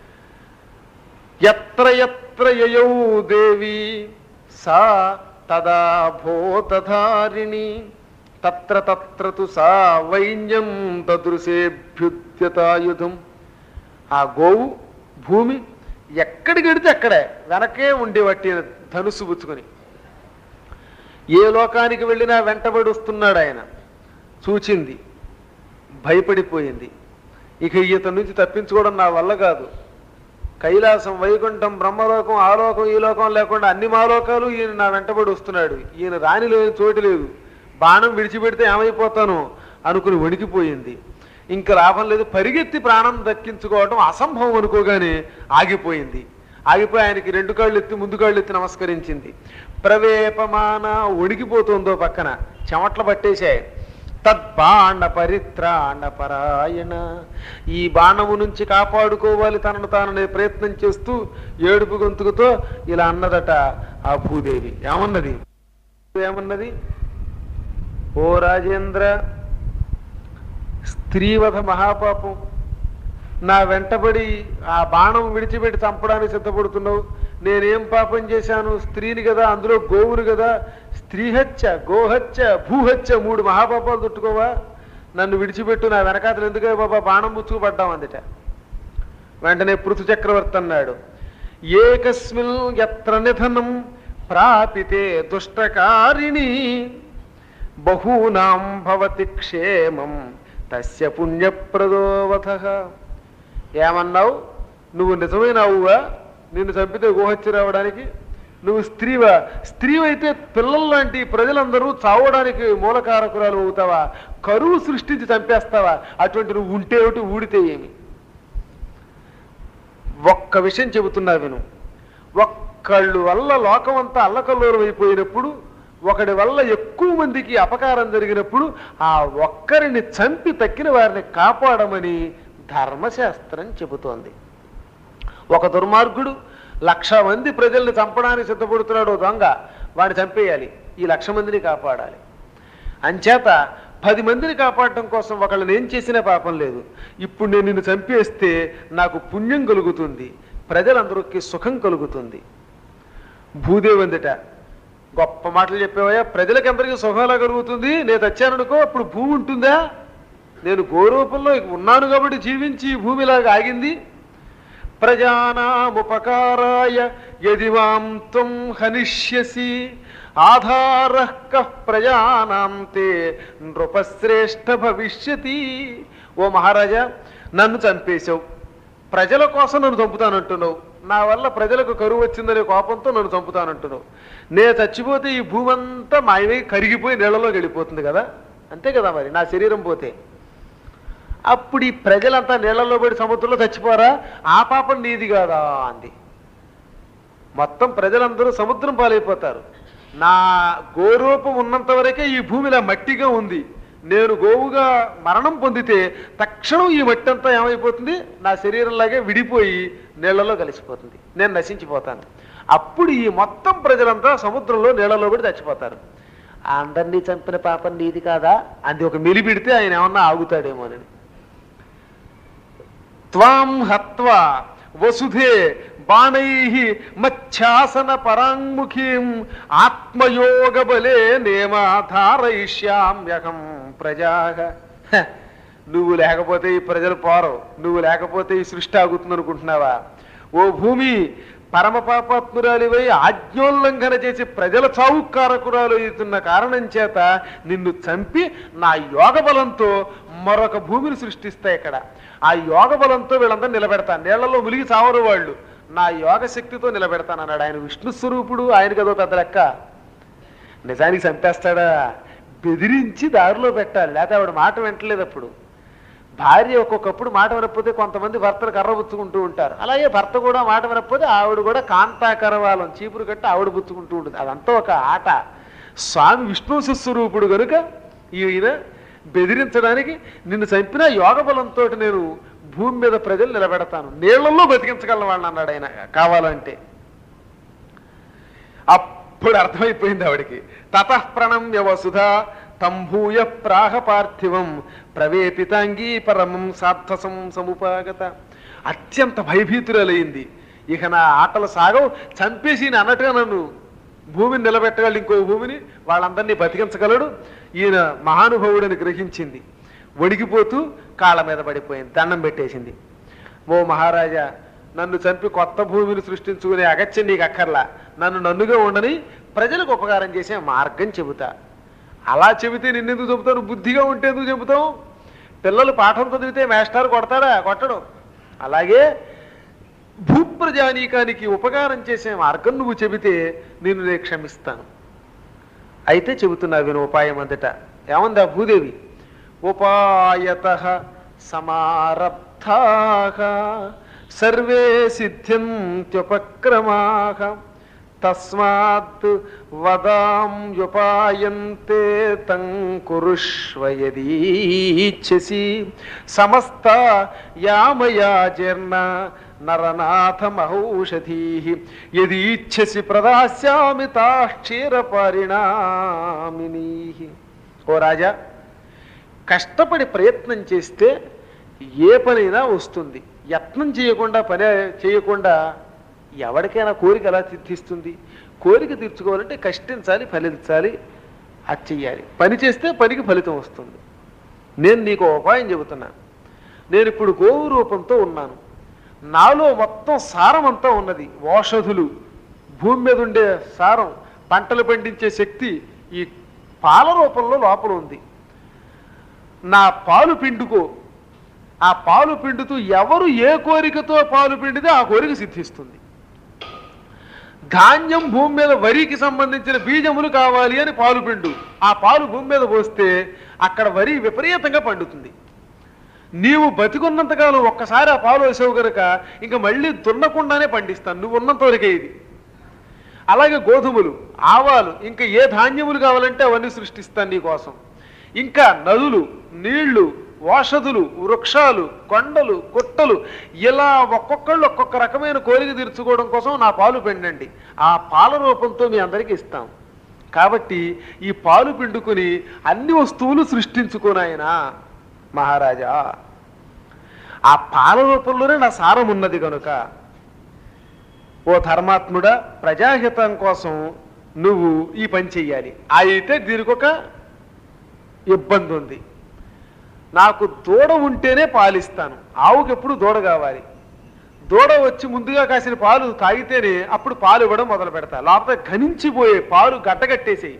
ఎత్ర ఎత్ర యయౌ దేవి సా తదా భూతధారిణి తత్ర తత్ర తు సా వైన్యం దదృశేభ్యుద్యతాయుధం ఆ గోవు భూమి ఎక్కడికి వెడితే అక్కడే వెనకే ఉండి వట్టి ధనుసు పుచ్చుకొని ఏ లోకానికి వెళ్ళినా వెంటబడి వస్తున్నాడు ఆయన చూచింది భయపడిపోయింది ఇక ఇతని నుంచి తప్పించుకోవడం నా వల్ల కాదు కైలాసం వైకుంఠం బ్రహ్మలోకం ఆలోకం ఈ లోకం లేకుండా అన్ని మాలోకాలు ఈయన నా వెంటబడి వస్తున్నాడు ఈయన రాని లేని చోటు లేదు బాణం విడిచిపెడితే ఏమైపోతాను అనుకుని వణికిపోయింది ఇంకా లాభం లేదు పరిగెత్తి ప్రాణం దక్కించుకోవడం అసంభవం అనుకోగానే ఆగిపోయింది ఆగిపోయి ఆయనకి రెండు కాళ్ళు ఎత్తి ముందు కాళ్ళు ఎత్తి నమస్కరించింది ప్రవేపమాన వణికిపోతుందో పక్కన చెమట్లు పట్టేశాయి తద్బాణ పరిత్రాణ పరాయణ ఈ బాణము నుంచి కాపాడుకోవాలి తనను తాననే ప్రయత్నం చేస్తూ ఏడుపు గొంతుకుతో ఇలా అన్నదట ఆ భూదేవి ఏమన్నది ఏమన్నది ఓ రాజేంద్ర స్త్రీవధ మహాపాపం నా వెంటబడి ఆ బాణం విడిచిపెట్టి చంపడానికి సిద్ధపడుతున్నావు నేనేం పాపం చేశాను స్త్రీని కదా అందులో గోవులు కదా స్త్రీహత్య గోహత్య భూహత్య మూడు మహాపాపాలు చుట్టుకోవా నన్ను విడిచిపెట్టు నా వెనకాతలు ఎందుకే బాబా బాణం ముచ్చుకుపడ్డాం అందుట వెంటనే పృథు చక్రవర్తి అన్నాడు ఏకస్మిన్ ఎత్ర నిధనం ప్రాపితే దుష్టకారిణి బహూనాం భవతి క్షేమం తస్య పుణ్యప్రదోవధ ఏమన్నావు నువ్వు నిజమైనవువా నిన్ను చంపితే గోహత్య రావడానికి నువ్వు స్త్రీవా స్త్రీ అయితే పిల్లల లాంటి ప్రజలందరూ చావడానికి మూలకారకురాలు అవుతావా కరువు సృష్టించి చంపేస్తావా అటువంటి నువ్వు ఉంటే ఒకటి ఊడితే ఏమి ఒక్క విషయం చెబుతున్నా విను ఒక్కళ్ళు వల్ల లోకమంతా అల్లకల్లోలం అయిపోయినప్పుడు ఒకడి వల్ల ఎక్కువ మందికి అపకారం జరిగినప్పుడు ఆ ఒక్కరిని చంపి తక్కిన వారిని కాపాడమని ధర్మశాస్త్రం చెబుతోంది ఒక దుర్మార్గుడు లక్ష మంది ప్రజల్ని చంపడానికి సిద్ధపడుతున్నాడు ఓ దొంగ వాడిని చంపేయాలి ఈ లక్ష మందిని కాపాడాలి అంచేత పది మందిని కాపాడటం కోసం ఒకళ్ళని ఏం చేసినా పాపం లేదు ఇప్పుడు నేను నిన్ను చంపేస్తే నాకు పుణ్యం కలుగుతుంది ప్రజలందరికీ సుఖం కలుగుతుంది భూదేవి అందట గొప్ప మాటలు చెప్పేవయ్యా ప్రజలకి అందరికీ సుఖాలా కలుగుతుంది నేను తెచ్చాననుకో అప్పుడు భూమి ఉంటుందా నేను గోరూపంలో ఉన్నాను కాబట్టి జీవించి ఈ భూమిలాగా ఆగింది ప్రజానాముపకారాయ యది మాం త్వం హనిష్యసి ఆధార ప్రజానాం తే నృపశ్రేష్ఠ భవిష్యతి ఓ మహారాజా నన్ను చంపేశావు ప్రజల కోసం నన్ను చంపుతానంటున్నావు నా వల్ల ప్రజలకు కరువు వచ్చిందనే కోపంతో నన్ను చంపుతానంటున్నావు నేను చచ్చిపోతే ఈ భూమి అంతా మాయమై కరిగిపోయి నీళ్ళలో వెళ్ళిపోతుంది కదా అంతే కదా మరి నా శరీరం పోతే అప్పుడు ఈ ప్రజలంతా నీళ్ళలో పడి సముద్రంలో చచ్చిపోరా ఆ పాపం నీది కాదా అంది మొత్తం ప్రజలందరూ సముద్రం పాలైపోతారు నా గోరూపం ఉన్నంత వరకే ఈ భూమిలో మట్టిగా ఉంది నేను గోవుగా మరణం పొందితే తక్షణం ఈ మట్టి అంతా ఏమైపోతుంది నా శరీరంలాగే విడిపోయి నీళ్లలో కలిసిపోతుంది నేను నశించిపోతాను అప్పుడు ఈ మొత్తం ప్రజలంతా సముద్రంలో నీళ్లలో పడి చచ్చిపోతారు అందరినీ చంపిన పాపం నీది కాదా అది ఒక మెలిపెడితే ఆయన ఏమన్నా ఆగుతాడేమోనని త్వాం హత్వా వసుధే బాణై మచ్ఛాసన పరాంగుఖీం ఆత్మయోగ బలే నేమాధారయిష్యామ్యహం ప్రజాగ హ, నువ్వు లేకపోతే ఈ ప్రజలు పోరవు నువ్వు లేకపోతే ఈ సృష్టి ఆగుతుంది అనుకుంటున్నావా ఓ భూమి పరమ పాపాత్మురాలివై ఆజ్ఞోల్లంఘన చేసి ప్రజల చావు కారకురాలు అవుతున్న కారణం చేత నిన్ను చంపి నా యోగ బలంతో మరొక భూమిని సృష్టిస్తా ఇక్కడ ఆ యోగ బలంతో వీళ్ళందరూ నిలబెడతాను నీళ్లలో మునిగి చావరు వాళ్ళు నా యోగ శక్తితో నిలబెడతాను అన్నాడు ఆయన విష్ణు స్వరూపుడు ఆయనకి అదో పెద్ద లెక్క నిజానికి చంపేస్తాడా బెదిరించి దారిలో పెట్టాలి లేకపోతే ఆవిడ మాట వింటలేదు అప్పుడు భార్య ఒక్కొక్కప్పుడు మాట వినకపోతే కొంతమంది భర్తలు కర్రబుచ్చుకుంటూ ఉంటారు అలాగే భర్త కూడా మాట వినకపోతే ఆవిడ కూడా కాంతాకరవాలం చీపురు కట్టి ఆవిడ బుచ్చుకుంటూ ఉంటుంది అదంతా ఒక ఆట స్వామి విష్ణు స్వరూపుడు కనుక ఈయన బెదిరించడానికి నిన్ను చంపిన యోగ బలంతో నేను భూమి మీద ప్రజలు నిలబెడతాను నీళ్లలో బతికించగలను వాళ్ళని అన్నాడు ఆయన కావాలంటే అప్పుడు అర్థమైపోయింది ఆవిడికి తతః ప్రణమ్య వసుధ తంభూయ ప్రాహ పార్థివం ప్రవేపితాంగీ పరమం సార్థసం సముపాగత అత్యంత భయభీతురాలయ్యింది ఇక నా ఆటలు సాగవు చంపేసి ఈయన అన్నట్టుగా నన్ను భూమిని నిలబెట్టగలడు ఇంకో భూమిని వాళ్ళందరినీ బతికించగలడు ఈయన మహానుభావుడని గ్రహించింది వణికిపోతూ కాళ్ళ మీద పడిపోయింది దండం పెట్టేసింది ఓ మహారాజా నన్ను చంపి కొత్త భూమిని సృష్టించుకునే అగత్యం నీకు అక్కర్లా నన్ను నన్నుగా ఉండని ప్రజలకు ఉపకారం చేసే మార్గం చెబుతా అలా చెబితే నిన్నెందుకు చెబుతాను బుద్ధిగా ఉంటే ఎందుకు చెబుతావు పిల్లలు పాఠం చదివితే మేస్టార్ కొడతాడా కొట్టడు అలాగే భూప్రజానీకానికి ఉపకారం చేసే మార్గం నువ్వు చెబితే నేను నేను క్షమిస్తాను అయితే చెబుతున్నా విను ఉపాయం అంతట ఏమందా భూదేవి ఉపాయత సమారబ్ధా సర్వే సిద్ధ్యంత్యుపక్రమా తస్మాత్ వదాంయుపాయంతే తం కురుష్వయదీచ్ఛసి సమస్త యామయా జీర్ణ నరనాథమహౌషధీ యదీచ్ఛసి ప్రదాస్యామి తాక్షీరపరిణామినీ ఓ రాజా కష్టపడి ప్రయత్నం చేస్తే ఏ పనైనా వస్తుంది యత్నం చేయకుండా పని చేయకుండా ఎవరికైనా కోరిక ఎలా తీర్చిస్తుంది కోరిక తీర్చుకోవాలంటే కష్టించాలి ఫలించాలి అది చెయ్యాలి పని చేస్తే పనికి ఫలితం వస్తుంది నేను నీకు ఒక ఉపాయం చెబుతున్నా నేను ఇప్పుడు గోవు రూపంతో ఉన్నాను నాలో మొత్తం సారం అంతా ఉన్నది ఓషధులు భూమి మీద ఉండే సారం పంటలు పండించే శక్తి ఈ పాల రూపంలో లోపల ఉంది నా పాలు పిండుకో ఆ పాలు పిండుతూ ఎవరు ఏ కోరికతో పాలు పిండితే ఆ కోరిక సిద్ధిస్తుంది ధాన్యం భూమి మీద వరికి సంబంధించిన బీజములు కావాలి అని పాలు పిండు ఆ పాలు భూమి మీద పోస్తే అక్కడ వరి విపరీతంగా పండుతుంది నీవు బతికున్నంతకాలం ఒక్కసారి ఆ పాలు వేసావు గనుక ఇంకా మళ్ళీ దున్నకుండానే పండిస్తాను నువ్వు ఉన్నంత వరకే ఇది అలాగే గోధుమలు ఆవాలు ఇంకా ఏ ధాన్యములు కావాలంటే అవన్నీ సృష్టిస్తాను నీ కోసం ఇంకా నదులు నీళ్లు ఓషధులు వృక్షాలు కొండలు గుట్టలు ఇలా ఒక్కొక్కళ్ళు ఒక్కొక్క రకమైన కోరిక తీర్చుకోవడం కోసం నా పాలు పిండండి ఆ పాల రూపంతో మీ అందరికీ ఇస్తాం కాబట్టి ఈ పాలు పిండుకుని అన్ని వస్తువులు సృష్టించుకోనాయనా మహారాజా ఆ పాల రూపంలోనే నా సారం ఉన్నది కనుక ఓ ధర్మాత్ముడా ప్రజాహితం కోసం నువ్వు ఈ పని చెయ్యాలి అయితే దీనికి ఒక ఇబ్బంది ఉంది నాకు దూడ ఉంటేనే పాలిస్తాను ఆవుకి ఎప్పుడు దూడ కావాలి దూడ వచ్చి ముందుగా కాసిన పాలు తాగితేనే అప్పుడు పాలు ఇవ్వడం మొదలు పెడతా లేకపోతే ఘనించిపోయే పాలు గట్టగట్టేసేయి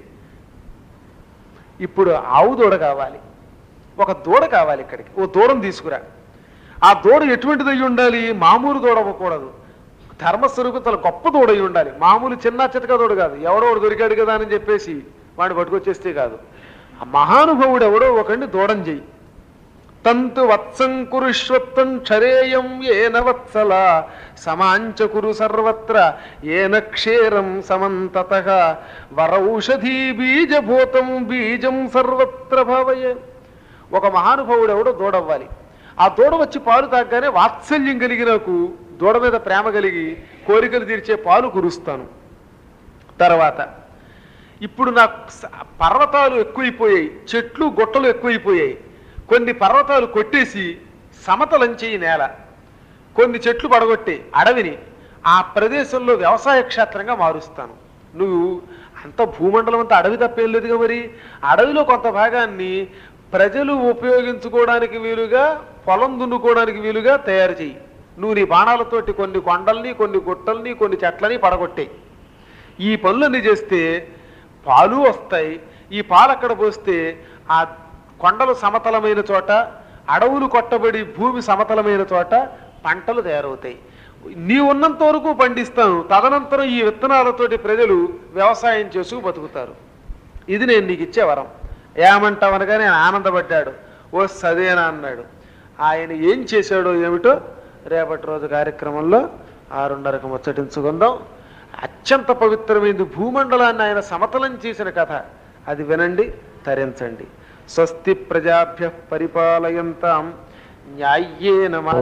ఇప్పుడు ఆవు దూడ కావాలి ఒక దూడ కావాలి ఇక్కడికి ఓ దూడను తీసుకురా ఆ దూడ ఎటువంటిది అయి ఉండాలి మామూలు దూడ అవ్వకూడదు ధర్మస్వరూపం చాలా గొప్ప దూడ అయి ఉండాలి మామూలు చిన్న చితక దూడ కాదు ఎవడో ఒకడు దొరికాడు కదా అని చెప్పేసి వాడిని పట్టుకొచ్చేస్తే కాదు ఆ మహానుభావుడు ఎవడో ఒకడిని దూడం చెయ్యి తంతు వత్సం కురుష్వత్తం క్షరేయం ఏన వత్సల సమాంచ కురు సర్వత్ర ఏన క్షేరం సమంతత వరౌషధీ బీజభూతం బీజం సర్వత్ర భవయే ఒక మహానుభావుడు ఎవడో దూడవ్వాలి ఆ దూడ వచ్చి పాలు తాగ్గానే వాత్సల్యం కలిగి నాకు దూడ మీద ప్రేమ కలిగి కోరికలు తీర్చే పాలు కురుస్తాను తర్వాత ఇప్పుడు నాకు స- పర్వతాలు ఎక్కువైపోయాయి చెట్లు గుట్టలు ఎక్కువైపోయాయి కొన్ని పర్వతాలు కొట్టేసి సమతలం చేయి నేల కొన్ని చెట్లు పడగొట్టి అడవిని ఆ ప్రదేశంలో వ్యవసాయ క్షేత్రంగా మారుస్తాను నువ్వు అంత భూమండలం అంతా అడవి తప్పేం లేదుగా మరి అడవిలో కొంత భాగాన్ని ప్రజలు ఉపయోగించుకోవడానికి వీలుగా పొలం దున్నుకోవడానికి వీలుగా తయారు చేయి నువ్వు నీ బాణాలతోటి కొన్ని కొండల్ని కొన్ని గుట్టల్ని కొన్ని చెట్లని పడగొట్టాయి ఈ పనులన్నీ చేస్తే పాలు వస్తాయి ఈ పాలు అక్కడ పోస్తే ఆ కొండలు సమతలమైన చోట అడవులు కొట్టబడి భూమి సమతలమైన చోట పంటలు తయారవుతాయి నీ ఉన్నంత వరకు పండిస్తాను తదనంతరం ఈ విత్తనాలతోటి ప్రజలు వ్యవసాయం చేసుకు బతుకుతారు ఇది నేను నీకు ఇచ్చే వరం ఏమంటావు అనగానే ఆయన ఆనందపడ్డాడు ఓ సదేనా అన్నాడు ఆయన ఏం చేశాడో ఏమిటో రేపటి రోజు కార్యక్రమంలో ఆరున్నరకు ముచ్చటించుకుందాం అత్యంత పవిత్రమైనది భూమండలాన్ని ఆయన సమతలం చేసిన కథ అది వినండి తరించండి స్వస్తి ప్రజాభ్య పరిపాలయంతాం న్యాయ్యేన మా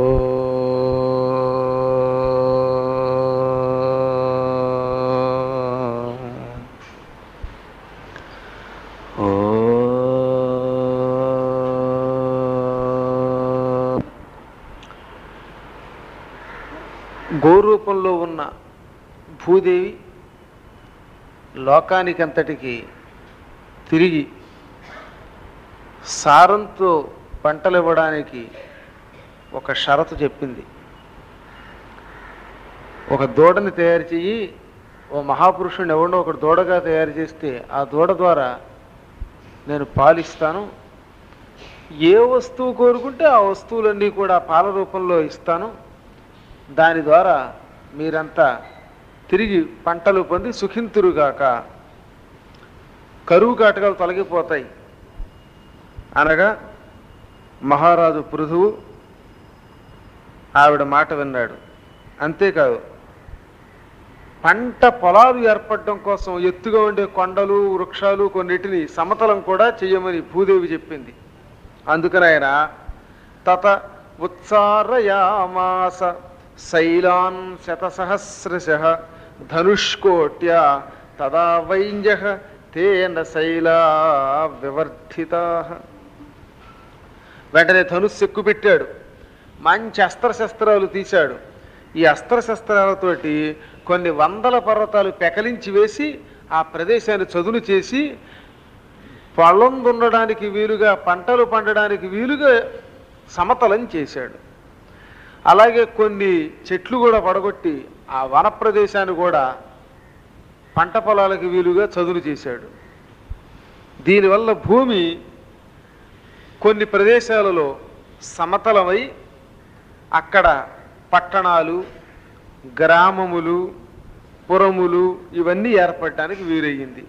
గోరూపంలో ఉన్న భూదేవి లోకానికంతటికి తిరిగి సారంతో పంటలు ఇవ్వడానికి ఒక షరతు చెప్పింది ఒక దూడని తయారు చెయ్యి ఓ మహాపురుషుని ఎవడో ఒకడు దూడగా తయారు చేస్తే ఆ దూడ ద్వారా నేను పాలిస్తాను ఏ వస్తువు కోరుకుంటే ఆ వస్తువులన్నీ కూడా పాల రూపంలో ఇస్తాను దాని ద్వారా మీరంతా తిరిగి పంటలు పొంది సుఖింతురుగాక కరువు కాటకాలు తొలగిపోతాయి అనగా మహారాజు పృథువు ఆవిడ మాట విన్నాడు అంతేకాదు పంట పొలాలు ఏర్పడడం కోసం ఎత్తుగా ఉండే కొండలు వృక్షాలు కొన్నిటిని సమతలం కూడా చెయ్యమని భూదేవి చెప్పింది అందుకని ఆయన తత ఉత్సారయామాస శైలాన్ శతసహస్రశ ధనుష్కోట్య తదా వైంజ తేన శైలా వివర్ధితా వెంటనే ధనుస్సు ఎక్కువ పెట్టాడు మంచి అస్త్రశస్త్రాలు తీశాడు ఈ అస్త్రశస్త్రాలతోటి కొన్ని వందల పర్వతాలు పెకలించి వేసి ఆ ప్రదేశాన్ని చదును చేసి పొలం దున్నడానికి వీలుగా పంటలు పండడానికి వీలుగా సమతలం చేశాడు అలాగే కొన్ని చెట్లు కూడా పడగొట్టి ఆ వన ప్రదేశాన్ని కూడా పంట పొలాలకు వీలుగా చదును చేశాడు దీనివల్ల భూమి కొన్ని ప్రదేశాలలో సమతలమై అక్కడ పట్టణాలు గ్రామములు పురములు ఇవన్నీ ఏర్పడటానికి వీలయ్యింది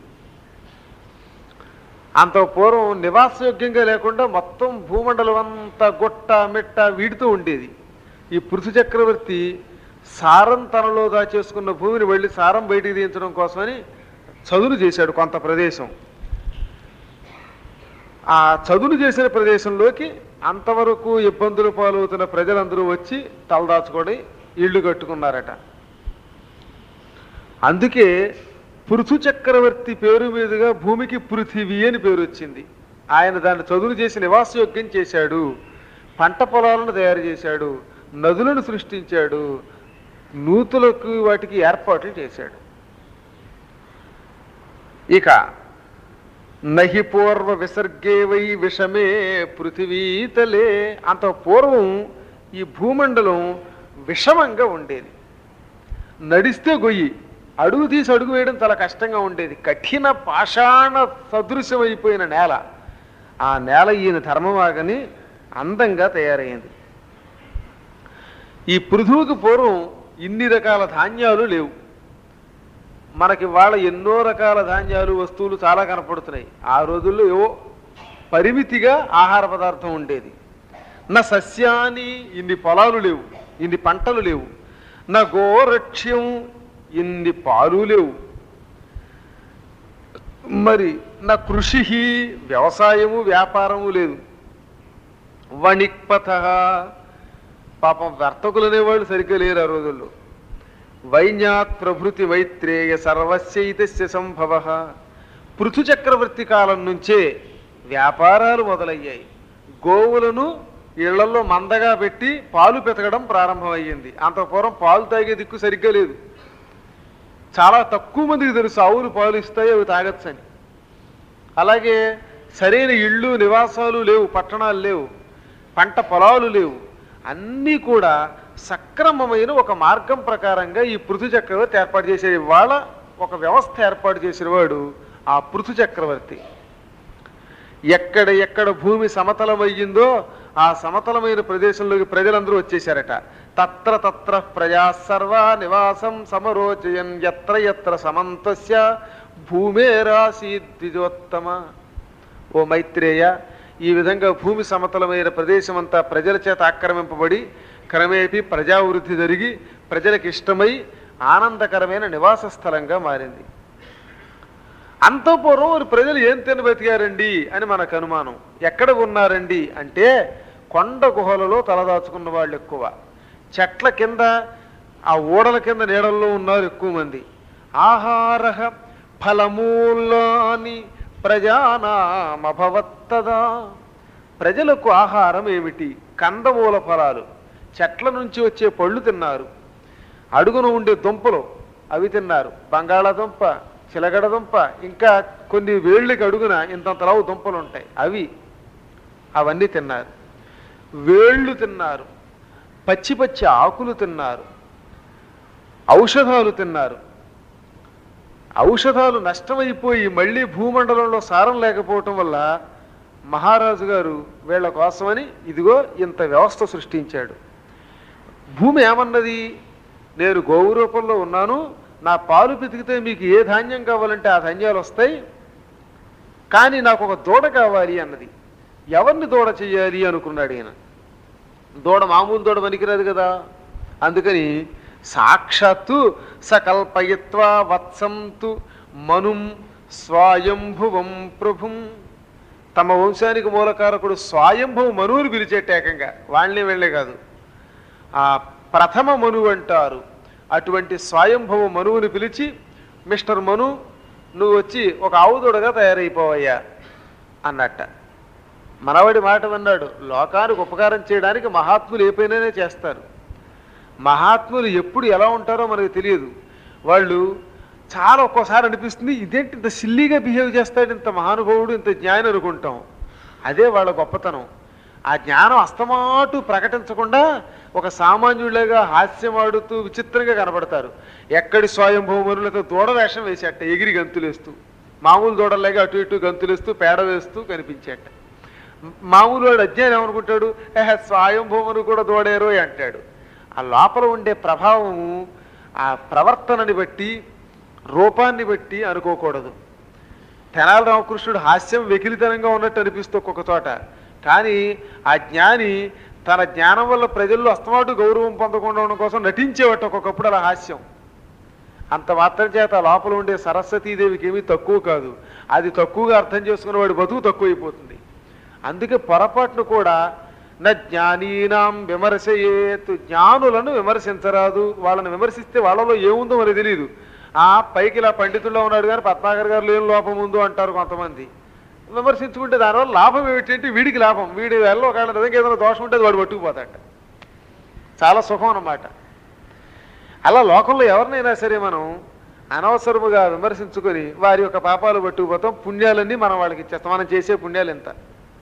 అంత పూర్వం నివాసయోగ్యంగా లేకుండా మొత్తం భూమండలం అంతా గుట్ట మిట్ట వీడితో ఉండేది ఈ పృథు చక్రవర్తి సారం తనలో దాచేసుకున్న భూమిని వెళ్ళి సారం బయటికి తీయించడం కోసమని చదును చేశాడు కొంత ప్రదేశం ఆ చదును చేసిన ప్రదేశంలోకి అంతవరకు ఇబ్బందులు పాలవుతున్న ప్రజలందరూ వచ్చి తలదాచుకొని ఇళ్ళు కట్టుకున్నారట అందుకే పృథు చక్రవర్తి పేరు మీదుగా భూమికి పృథివీ అని పేరు వచ్చింది ఆయన దాన్ని చదును చేసి నివాసయోగ్యం చేశాడు పంట పొలాలను తయారు చేశాడు నదులను సృష్టించాడు నూతులకు వాటికి ఏర్పాట్లు చేశాడు ఇక నహి పూర్వ విసర్గే వై విషమే పృథివీతలే అంత పూర్వం ఈ భూమండలం విషమంగా ఉండేది నడిస్తే గొయ్యి అడుగు తీసి అడుగు వేయడం చాలా కష్టంగా ఉండేది కఠిన పాషాణ సదృశ్యం అయిపోయిన నేల ఆ నేల ఈయన ధర్మవాగని అందంగా తయారైంది ఈ పృథువుకి పూర్వం ఇన్ని రకాల ధాన్యాలు లేవు మనకి వాళ్ళ ఎన్నో రకాల ధాన్యాలు వస్తువులు చాలా కనపడుతున్నాయి ఆ రోజుల్లో ఏవో పరిమితిగా ఆహార పదార్థం ఉండేది నా సస్యాని ఇన్ని పొలాలు లేవు ఇన్ని పంటలు లేవు నా గోరక్ష్యం ఇన్ని పాలు లేవు మరి నా కృషి వ్యవసాయము వ్యాపారము లేదు వణిక్పథ పాపం వర్తకులు అనేవాళ్ళు సరిగ్గా లేరు ఆ రోజుల్లో వైన్యాత్ ప్రభృతి మైత్రేయ సర్వస్యైతస్య సంభవ పృథు చక్రవర్తి కాలం నుంచే వ్యాపారాలు మొదలయ్యాయి గోవులను ఇళ్లలో మందగా పెట్టి పాలు పెతకడం ప్రారంభమయ్యింది అంత పూర్వం పాలు తాగే దిక్కు సరిగ్గా లేదు చాలా తక్కువ మందికి తెలుసు ఆవులు పాలు ఇస్తాయి అవి తాగొచ్చని అలాగే సరైన ఇళ్ళు నివాసాలు లేవు పట్టణాలు లేవు పంట పొలాలు లేవు అన్నీ కూడా సక్రమమైన ఒక మార్గం ప్రకారంగా ఈ పృథు చక్రవర్తి ఏర్పాటు చేసే ఇవాళ ఒక వ్యవస్థ ఏర్పాటు చేసిన వాడు ఆ పృథు చక్రవర్తి ఎక్కడ ఎక్కడ భూమి సమతలమయ్యిందో ఆ సమతలమైన ప్రదేశంలోకి ప్రజలందరూ వచ్చేసారట తత్ర తత్ర ప్రజా సర్వా నివాసం సమరోచయన్ ఎత్ర ఎత్ర సమంతస్య భూమేరాసి ద్విజోత్తమ ఓ మైత్రేయ ఈ విధంగా భూమి సమతలమైన ప్రదేశం అంతా ప్రజల చేత ఆక్రమింపబడి క్రమేపీ ప్రజావృద్ధి జరిగి ప్రజలకు ఇష్టమై ఆనందకరమైన నివాస స్థలంగా మారింది అంత పూర్వం మరి ప్రజలు ఏం తిని బతికారండి అని మనకు అనుమానం ఎక్కడ ఉన్నారండి అంటే కొండ గుహలలో తలదాచుకున్న వాళ్ళు ఎక్కువ చెట్ల కింద ఆ ఓడల కింద నీడల్లో ఉన్నారు ఎక్కువ మంది ఆహార ఫలమూలాని ప్రజానామభవత్తదా ప్రజలకు ఆహారం ఏమిటి కందమూల ఫలాలు చెట్ల నుంచి వచ్చే పళ్ళు తిన్నారు అడుగున ఉండే దుంపలు అవి తిన్నారు బంగాళాదుంప చిలగడ దుంప ఇంకా కొన్ని వేళ్ళకి అడుగున ఇంతంత లావు దుంపలు ఉంటాయి అవి అవన్నీ తిన్నారు వేళ్ళు తిన్నారు పచ్చి పచ్చి ఆకులు తిన్నారు ఔషధాలు తిన్నారు ఔషధాలు నష్టమైపోయి మళ్ళీ భూమండలంలో సారం లేకపోవటం వల్ల మహారాజు గారు వీళ్ళ కోసమని ఇదిగో ఇంత వ్యవస్థ సృష్టించాడు భూమి ఏమన్నది నేను గోవు రూపంలో ఉన్నాను నా పాలు పితికితే మీకు ఏ ధాన్యం కావాలంటే ఆ ధాన్యాలు వస్తాయి కానీ నాకు ఒక దూడ కావాలి అన్నది ఎవరిని దూడ చెయ్యాలి అనుకున్నాడు ఈయన దూడ మామూలు దూడ పనికిరాదు కదా అందుకని సాక్షాత్తు సకల్పయత్వ వత్సంతు మనుం స్వయంభువం ప్రభుం తమ వంశానికి మూలకారకుడు స్వయంభవ మనువుని పిలిచేట ఏకంగా వాళ్ళని వెళ్ళే కాదు ఆ ప్రథమ మనువు అంటారు అటువంటి స్వయంభవ మనువుని పిలిచి మిస్టర్ మను నువ్వు వచ్చి ఒక ఆవుదూడగా తయారైపోవయ్యా అన్నట్ట మనవడి మాట విన్నాడు లోకానికి ఉపకారం చేయడానికి మహాత్ములు ఏ పైననే చేస్తారు మహాత్ములు ఎప్పుడు ఎలా ఉంటారో మనకు తెలియదు వాళ్ళు చాలా ఒక్కోసారి అనిపిస్తుంది ఇదేంటి ఇంత సిల్లీగా బిహేవ్ చేస్తాడు ఇంత మహానుభావుడు ఇంత జ్ఞాని అనుకుంటాం అదే వాళ్ళ గొప్పతనం ఆ జ్ఞానం అస్తమాటు ప్రకటించకుండా ఒక సామాన్యుడిగా హాస్యం ఆడుతూ విచిత్రంగా కనబడతారు ఎక్కడి స్వయంభూములతో దూడ వేషం వేసేట ఎగిరి గంతులేస్తూ మామూలు దూడలాగా అటు ఇటు గంతులేస్తూ పేడ వేస్తూ కనిపించేట మామూలు వాడు అజ్ఞానం ఏమనుకుంటాడు ఏహ స్వయంభూమును కూడా దూడేరో అంటాడు ఆ లోపల ఉండే ప్రభావము ఆ ప్రవర్తనని బట్టి రూపాన్ని బట్టి అనుకోకూడదు తెనాలి రామకృష్ణుడు హాస్యం వెకిలితనంగా ఉన్నట్టు అనిపిస్తూ ఒక్కొక్క చోట కానీ ఆ జ్ఞాని తన జ్ఞానం వల్ల ప్రజల్లో అస్తమాటు గౌరవం పొందకుండా ఉండడం కోసం నటించేవాట ఒక్కొక్కప్పుడు అలా హాస్యం అంత మాత్రం చేత లోపల ఉండే సరస్వతీదేవికి ఏమీ తక్కువ కాదు అది తక్కువగా అర్థం చేసుకున్నవాడి బతుకు తక్కువైపోతుంది అందుకే పొరపాటును కూడా నా జ్ఞానీనాం విమర్శయేత్ జ్ఞానులను విమర్శించరాదు వాళ్ళని విమర్శిస్తే వాళ్ళలో ఏముందో మనకు తెలియదు ఆ పైకి ఇలా పండితుల్లో ఉన్నాడు కానీ పద్మాకర్ గారు లేని లోపం ఉందో అంటారు కొంతమంది విమర్శించుకుంటే దానివల్ల లాభం ఏమిటంటే వీడికి లాభం వీడి వల్ల ఒకవేళ నిజంగా ఏదైనా దోషం ఉంటే అది వాడు పట్టుకుపోతాట చాలా సుఖం అన్నమాట అలా లోకంలో ఎవరినైనా సరే మనం అనవసరముగా విమర్శించుకొని వారి యొక్క పాపాలు పట్టుకుపోతాం పుణ్యాలన్నీ మనం వాళ్ళకి ఇచ్చేస్తాం మనం చేసే పుణ్యాలు ఎంత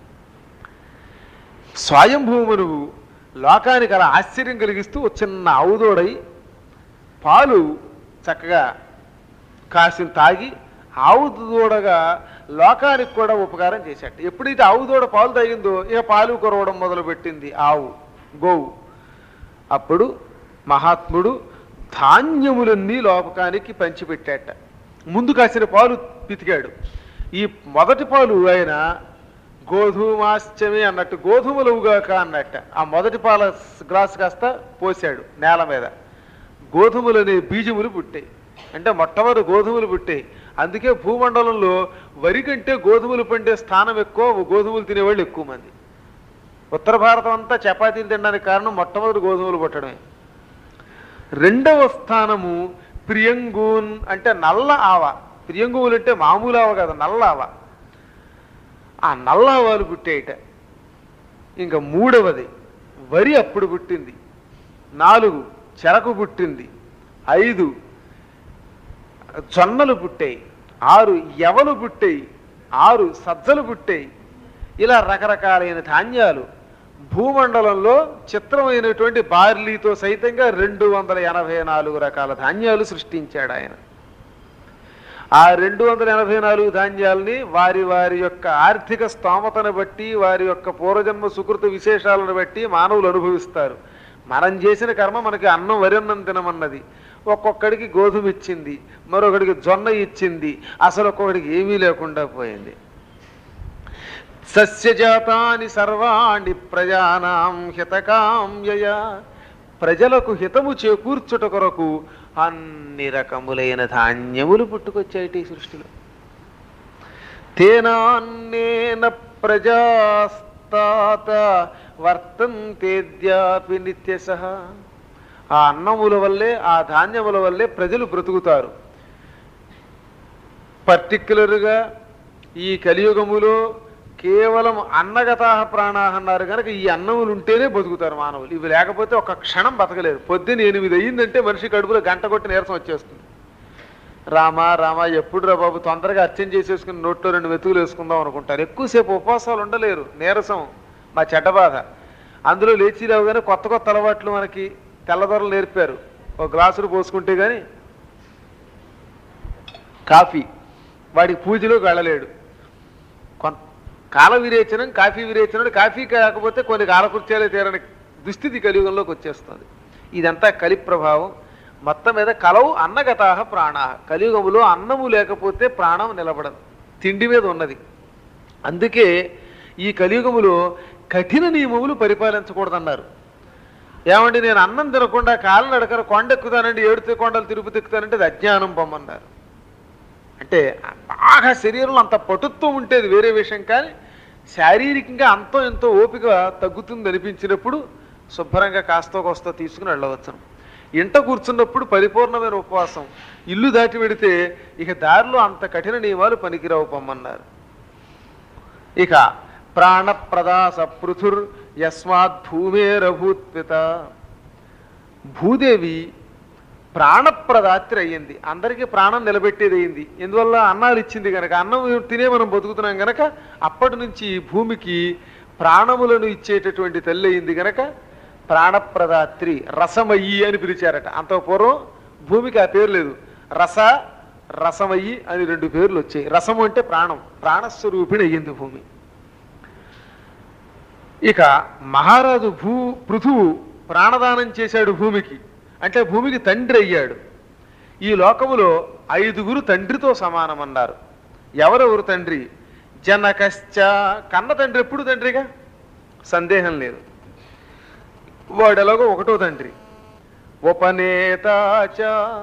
స్వయంభూమనువు లోకానికి అలా ఆశ్చర్యం కలిగిస్తూ ఓ చిన్న ఆవుదోడై పాలు చక్కగా కాసిన తాగి ఆవు దూడగా లోకానికి కూడా ఉపకారం చేశాట ఎప్పుడైతే ఆవు దూడ పాలు తాగిందో ఇక పాలు కురవడం మొదలుపెట్టింది ఆవు గోవు అప్పుడు మహాత్ముడు ధాన్యములన్నీ లోకానికి పంచిపెట్టాట ముందు కాసిన పాలు పితికాడు ఈ మొదటి పాలు ఆయన గోధుమాశ్చమే అన్నట్టు గోధుమలుగాక అన్నట్ట ఆ మొదటి పాల గ్లాస్ కాస్త పోసాడు నేల మీద గోధుమలు అనే బీజములు పుట్టాయి అంటే మొట్టమొదటి గోధుమలు పుట్టాయి అందుకే భూమండలంలో వరి కంటే గోధుమలు పండే స్థానం ఎక్కువ గోధుమలు తినేవాళ్ళు ఎక్కువ మంది ఉత్తర భారతం అంతా చపాతీలు తినడానికి కారణం మొట్టమొదటి గోధుమలు పుట్టడమే రెండవ స్థానము ప్రియంగూన్ అంటే నల్ల ఆవ ప్రియంగువులు అంటే మామూలు ఆవ కాదు నల్ల ఆవ ఆ నల్ల ఆవాలు పుట్టేయట ఇంకా మూడవది వరి అప్పుడు పుట్టింది నాలుగు చెరకు పుట్టింది ఐదు జొన్నలు పుట్టాయి ఆరు ఎవలు పుట్టాయి ఆరు సజ్జలు పుట్టాయి ఇలా రకరకాలైన ధాన్యాలు భూమండలంలో చిత్రమైనటువంటి బార్లీతో సైతంగా రెండు వందల ఎనభై నాలుగు రకాల ధాన్యాలు సృష్టించాడు ఆయన ఆ రెండు వందల ఎనభై నాలుగు ధాన్యాలని వారి వారి యొక్క ఆర్థిక స్తోమతను బట్టి వారి యొక్క పూర్వజన్మ సుకృత విశేషాలను బట్టి మానవులు అనుభవిస్తారు మనం చేసిన కర్మ మనకి అన్నం వరి అన్నం తినమన్నది ఒక్కొక్కడికి గోధుమ ఇచ్చింది మరొకడికి జొన్న ఇచ్చింది అసలు ఒక్కొక్కడికి ఏమీ లేకుండా పోయింది సస్యజాతాని సర్వాణి ప్రజానాం హితకామ్యయ ప్రజలకు హితము చేకూర్చుట కొరకు అన్ని రకములైన ధాన్యములు పుట్టుకొచ్చాయి ఈ సృష్టిలో తేనాన్నేన ప్రజాస్తాత వర్తంతేద్యాపి నిత్యస ఆ అన్నముల వల్లే ఆ ధాన్యముల వల్లే ప్రజలు బ్రతుకుతారు పర్టిక్యులర్గా ఈ కలియుగములో కేవలం అన్నగతాహ ప్రాణాహ అన్నారు కనుక ఈ అన్నములు ఉంటేనే బతుకుతారు మానవులు ఇవి లేకపోతే ఒక క్షణం బతకలేరు పొద్దున్న ఎనిమిది అయ్యిందంటే మనిషి కడుపులో గంట కొట్టి నీరసం వచ్చేస్తుంది రామా రామా ఎప్పుడు రా బాబు తొందరగా అర్చన చేసేసుకుని నోట్లో రెండు వెతుకులు వేసుకుందాం అనుకుంటారు ఎక్కువసేపు ఉపవాసాలు ఉండలేరు నీరసం మా చెడ్డ బాధ అందులో లేచి రావుగానే కొత్త కొత్త అలవాట్లు మనకి తెల్లదొరలు నేర్పారు ఒక గ్లాసులు పోసుకుంటే కానీ కాఫీ వాడికి పూజలోకి వెళ్ళలేడు కొంత కాల విరేచనం కాఫీ విరేచనం కాఫీ కాకపోతే కొన్ని కాలకృత్యాలే తీరని దుస్థితి కలియుగంలోకి వచ్చేస్తుంది ఇదంతా కలి ప్రభావం మొత్తం మీద కలవు అన్నగతాహ ప్రాణ కలియుగములో అన్నము లేకపోతే ప్రాణం నిలబడదు తిండి మీద ఉన్నది అందుకే ఈ కలియుగములో కఠిన నియమములు పరిపాలించకూడదన్నారు ఏమండి నేను అన్నం తినకుండా కాళ్ళ నడకన కొండ ఎక్కుతానండి ఏడుతే కొండలు తిరుపతి ఎక్కుతానంటే అది అజ్ఞానం పొమ్మన్నారు అంటే బాగా శరీరంలో అంత పటుత్వం ఉంటేది వేరే విషయం కానీ శారీరకంగా అంతో ఎంతో ఓపిక తగ్గుతుంది అనిపించినప్పుడు శుభ్రంగా కాస్తో కోస్తో తీసుకుని వెళ్ళవచ్చును ఇంట కూర్చున్నప్పుడు పరిపూర్ణమైన ఉపవాసం ఇల్లు దాటి వెడితే ఇక దారిలో అంత కఠిన నియమాలు పనికిరావు పొమ్మన్నారు ఇక ప్రాణప్రదాస పృథుర్ యస్మాత్ భూమేరభూత్పిత భూదేవి ప్రాణప్రదాత్రి అయ్యింది అందరికీ ప్రాణం నిలబెట్టేది అయింది ఎందువల్ల అన్నాలు ఇచ్చింది కనుక అన్నం తినే మనం బతుకుతున్నాం గనక అప్పటి నుంచి ఈ భూమికి ప్రాణములను ఇచ్చేటటువంటి తల్లి అయింది గనక ప్రాణప్రదాత్రి రసమయ్యి అని పిలిచారట అంత పూర్వం భూమికి ఆ పేరు లేదు రస రసమయ్యి అని రెండు పేర్లు వచ్చాయి రసము అంటే ప్రాణం ప్రాణస్వరూపిణి అయ్యింది భూమి ఇక మహారాజు భూ పృథువు ప్రాణదానం చేశాడు భూమికి అంటే భూమికి తండ్రి అయ్యాడు ఈ లోకములో ఐదుగురు తండ్రితో సమానమన్నారు ఎవరెవరు తండ్రి జనకశ్చ కన్న తండ్రి ఎప్పుడు తండ్రిగా సందేహం లేదు వాడు ఎలాగో ఒకటో తండ్రి ఉపనేతాచ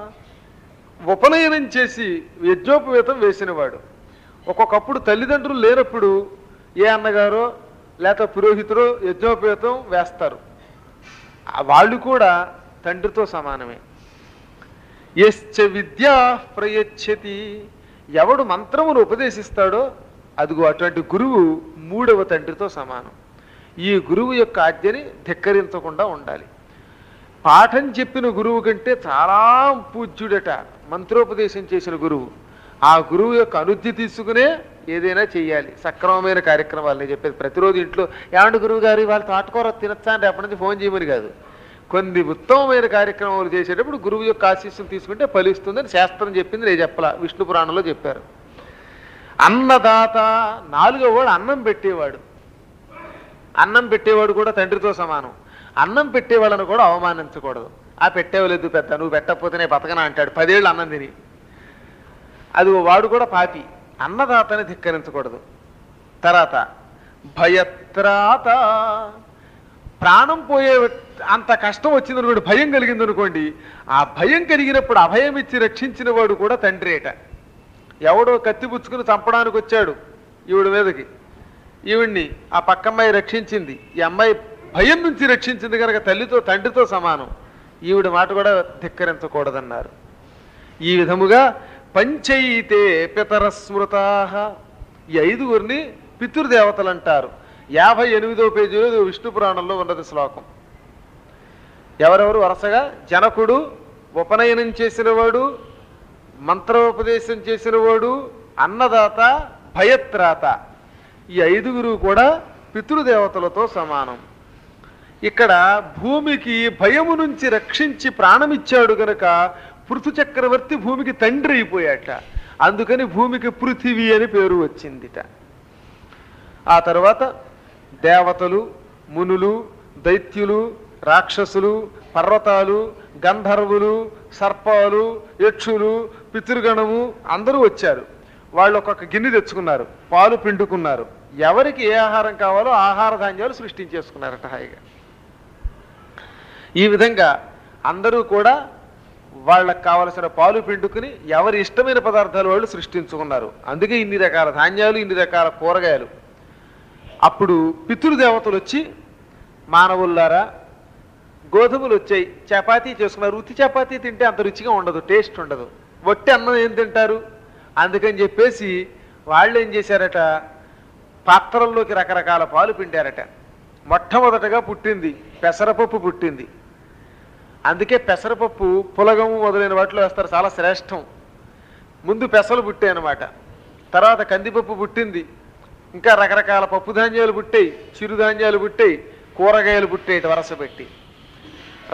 ఉపనయనం చేసి యజ్ఞోపవేతం వేసినవాడు ఒక్కొక్కప్పుడు తల్లిదండ్రులు లేనప్పుడు ఏ అన్నగారో లేక పురోహితుడో యజ్ఞోపవేతం వేస్తారు ఆ వాళ్ళు కూడా తండ్రితో సమానమే యశ్చ విద్యా ప్రయచ్చతి ఎవడు మంత్రమును ఉపదేశిస్తాడో అదిగో అటువంటి గురువు మూడవ తండ్రితో సమానం ఈ గురువు యొక్క ఆజ్ఞని ధిక్కరించకుండా ఉండాలి పాఠం చెప్పిన గురువు కంటే చాలా పూజ్యుడట మంత్రోపదేశం చేసిన గురువు ఆ గురువు యొక్క అనుజ్ఞ తీసుకునే ఏదైనా చెయ్యాలి సక్రమమైన కార్యక్రమాలు నేను చెప్పేది ప్రతిరోజు ఇంట్లో ఏమంటే గురువు గారు వాళ్ళ తాటుకూర తినచ్చా అంటే అప్పటి నుంచి ఫోన్ చేయమని కాదు కొన్ని ఉత్తమమైన కార్యక్రమాలు చేసేటప్పుడు గురువు యొక్క ఆశీస్సులు తీసుకుంటే ఫలిస్తుందని శాస్త్రం చెప్పింది నేను చెప్పలా విష్ణు పురాణంలో చెప్పారు అన్నదాత నాలుగో వాడు అన్నం పెట్టేవాడు అన్నం పెట్టేవాడు కూడా తండ్రితో సమానం అన్నం పెట్టేవాళ్ళను కూడా అవమానించకూడదు ఆ పెట్టేవలేదు పెద్ద నువ్వు పెట్టకపోతేనే బతకనా అంటాడు పదేళ్ళు అన్నం తిని అది వాడు కూడా పాపి అన్నదాతని ధిక్కరించకూడదు తర్వాత భయత్రాత ప్రాణం పోయే అంత కష్టం వచ్చిందనుకోండి భయం కలిగిందనుకోండి ఆ భయం కలిగినప్పుడు అభయం ఇచ్చి రక్షించిన వాడు కూడా తండ్రేట ఎవడో కత్తి పుచ్చుకుని చంపడానికి వచ్చాడు ఈవిడ మీదకి ఈవిడ్ని ఆ పక్కమ్మాయి రక్షించింది ఈ అమ్మాయి భయం నుంచి రక్షించింది కనుక తల్లితో తండ్రితో సమానం ఈవిడ మాట కూడా ధిక్కరించకూడదన్నారు ఈ విధముగా పంచైతే పితర స్మృతా ఈ ఐదుగురిని పితృదేవతలు అంటారు యాభై ఎనిమిదో పేజీలో ఇది విష్ణు పురాణంలో ఉన్నది శ్లోకం ఎవరెవరు వరుసగా జనకుడు ఉపనయనం చేసినవాడు మంత్రోపదేశం చేసినవాడు అన్నదాత భయత్రాత ఈ ఐదుగురు కూడా పితృదేవతలతో సమానం ఇక్కడ భూమికి భయము నుంచి రక్షించి ప్రాణమిచ్చాడు గనక పృథు చక్రవర్తి భూమికి తండ్రి అయిపోయాట అందుకని భూమికి పృథివీ అని పేరు వచ్చిందిట ఆ తర్వాత దేవతలు మునులు దైత్యులు రాక్షసులు పర్వతాలు గంధర్వులు సర్పాలు యక్షులు పితృగణము అందరూ వచ్చారు వాళ్ళు ఒక్కొక్క గిన్నె తెచ్చుకున్నారు పాలు పిండుకున్నారు ఎవరికి ఏ ఆహారం కావాలో ఆహార ధాన్యాలు సృష్టించేసుకున్నారట హాయిగా ఈ విధంగా అందరూ కూడా వాళ్ళకి కావలసిన పాలు పిండుకుని ఎవరి ఇష్టమైన పదార్థాలు వాళ్ళు సృష్టించుకున్నారు అందుకే ఇన్ని రకాల ధాన్యాలు ఇన్ని రకాల కూరగాయలు అప్పుడు పితృదేవతలు వచ్చి మానవుల్లారా గోధుమలు వచ్చాయి చపాతీ చేసుకున్నారు ఉత్తి చపాతీ తింటే అంత రుచిగా ఉండదు టేస్ట్ ఉండదు వట్టి అన్నం ఏం తింటారు అందుకని చెప్పేసి వాళ్ళు ఏం చేశారట పాత్రల్లోకి రకరకాల పాలు పిండారట మొట్టమొదటగా పుట్టింది పెసరపప్పు పుట్టింది అందుకే పెసరపప్పు పులగము మొదలైన వాటిలో వేస్తారు చాలా శ్రేష్టం ముందు పెసలు పుట్టాయి అన్నమాట తర్వాత కందిపప్పు పుట్టింది ఇంకా రకరకాల పప్పు ధాన్యాలు పుట్టాయి చిరుధాన్యాలు పుట్టాయి కూరగాయలు పుట్టేటి వరస పెట్టి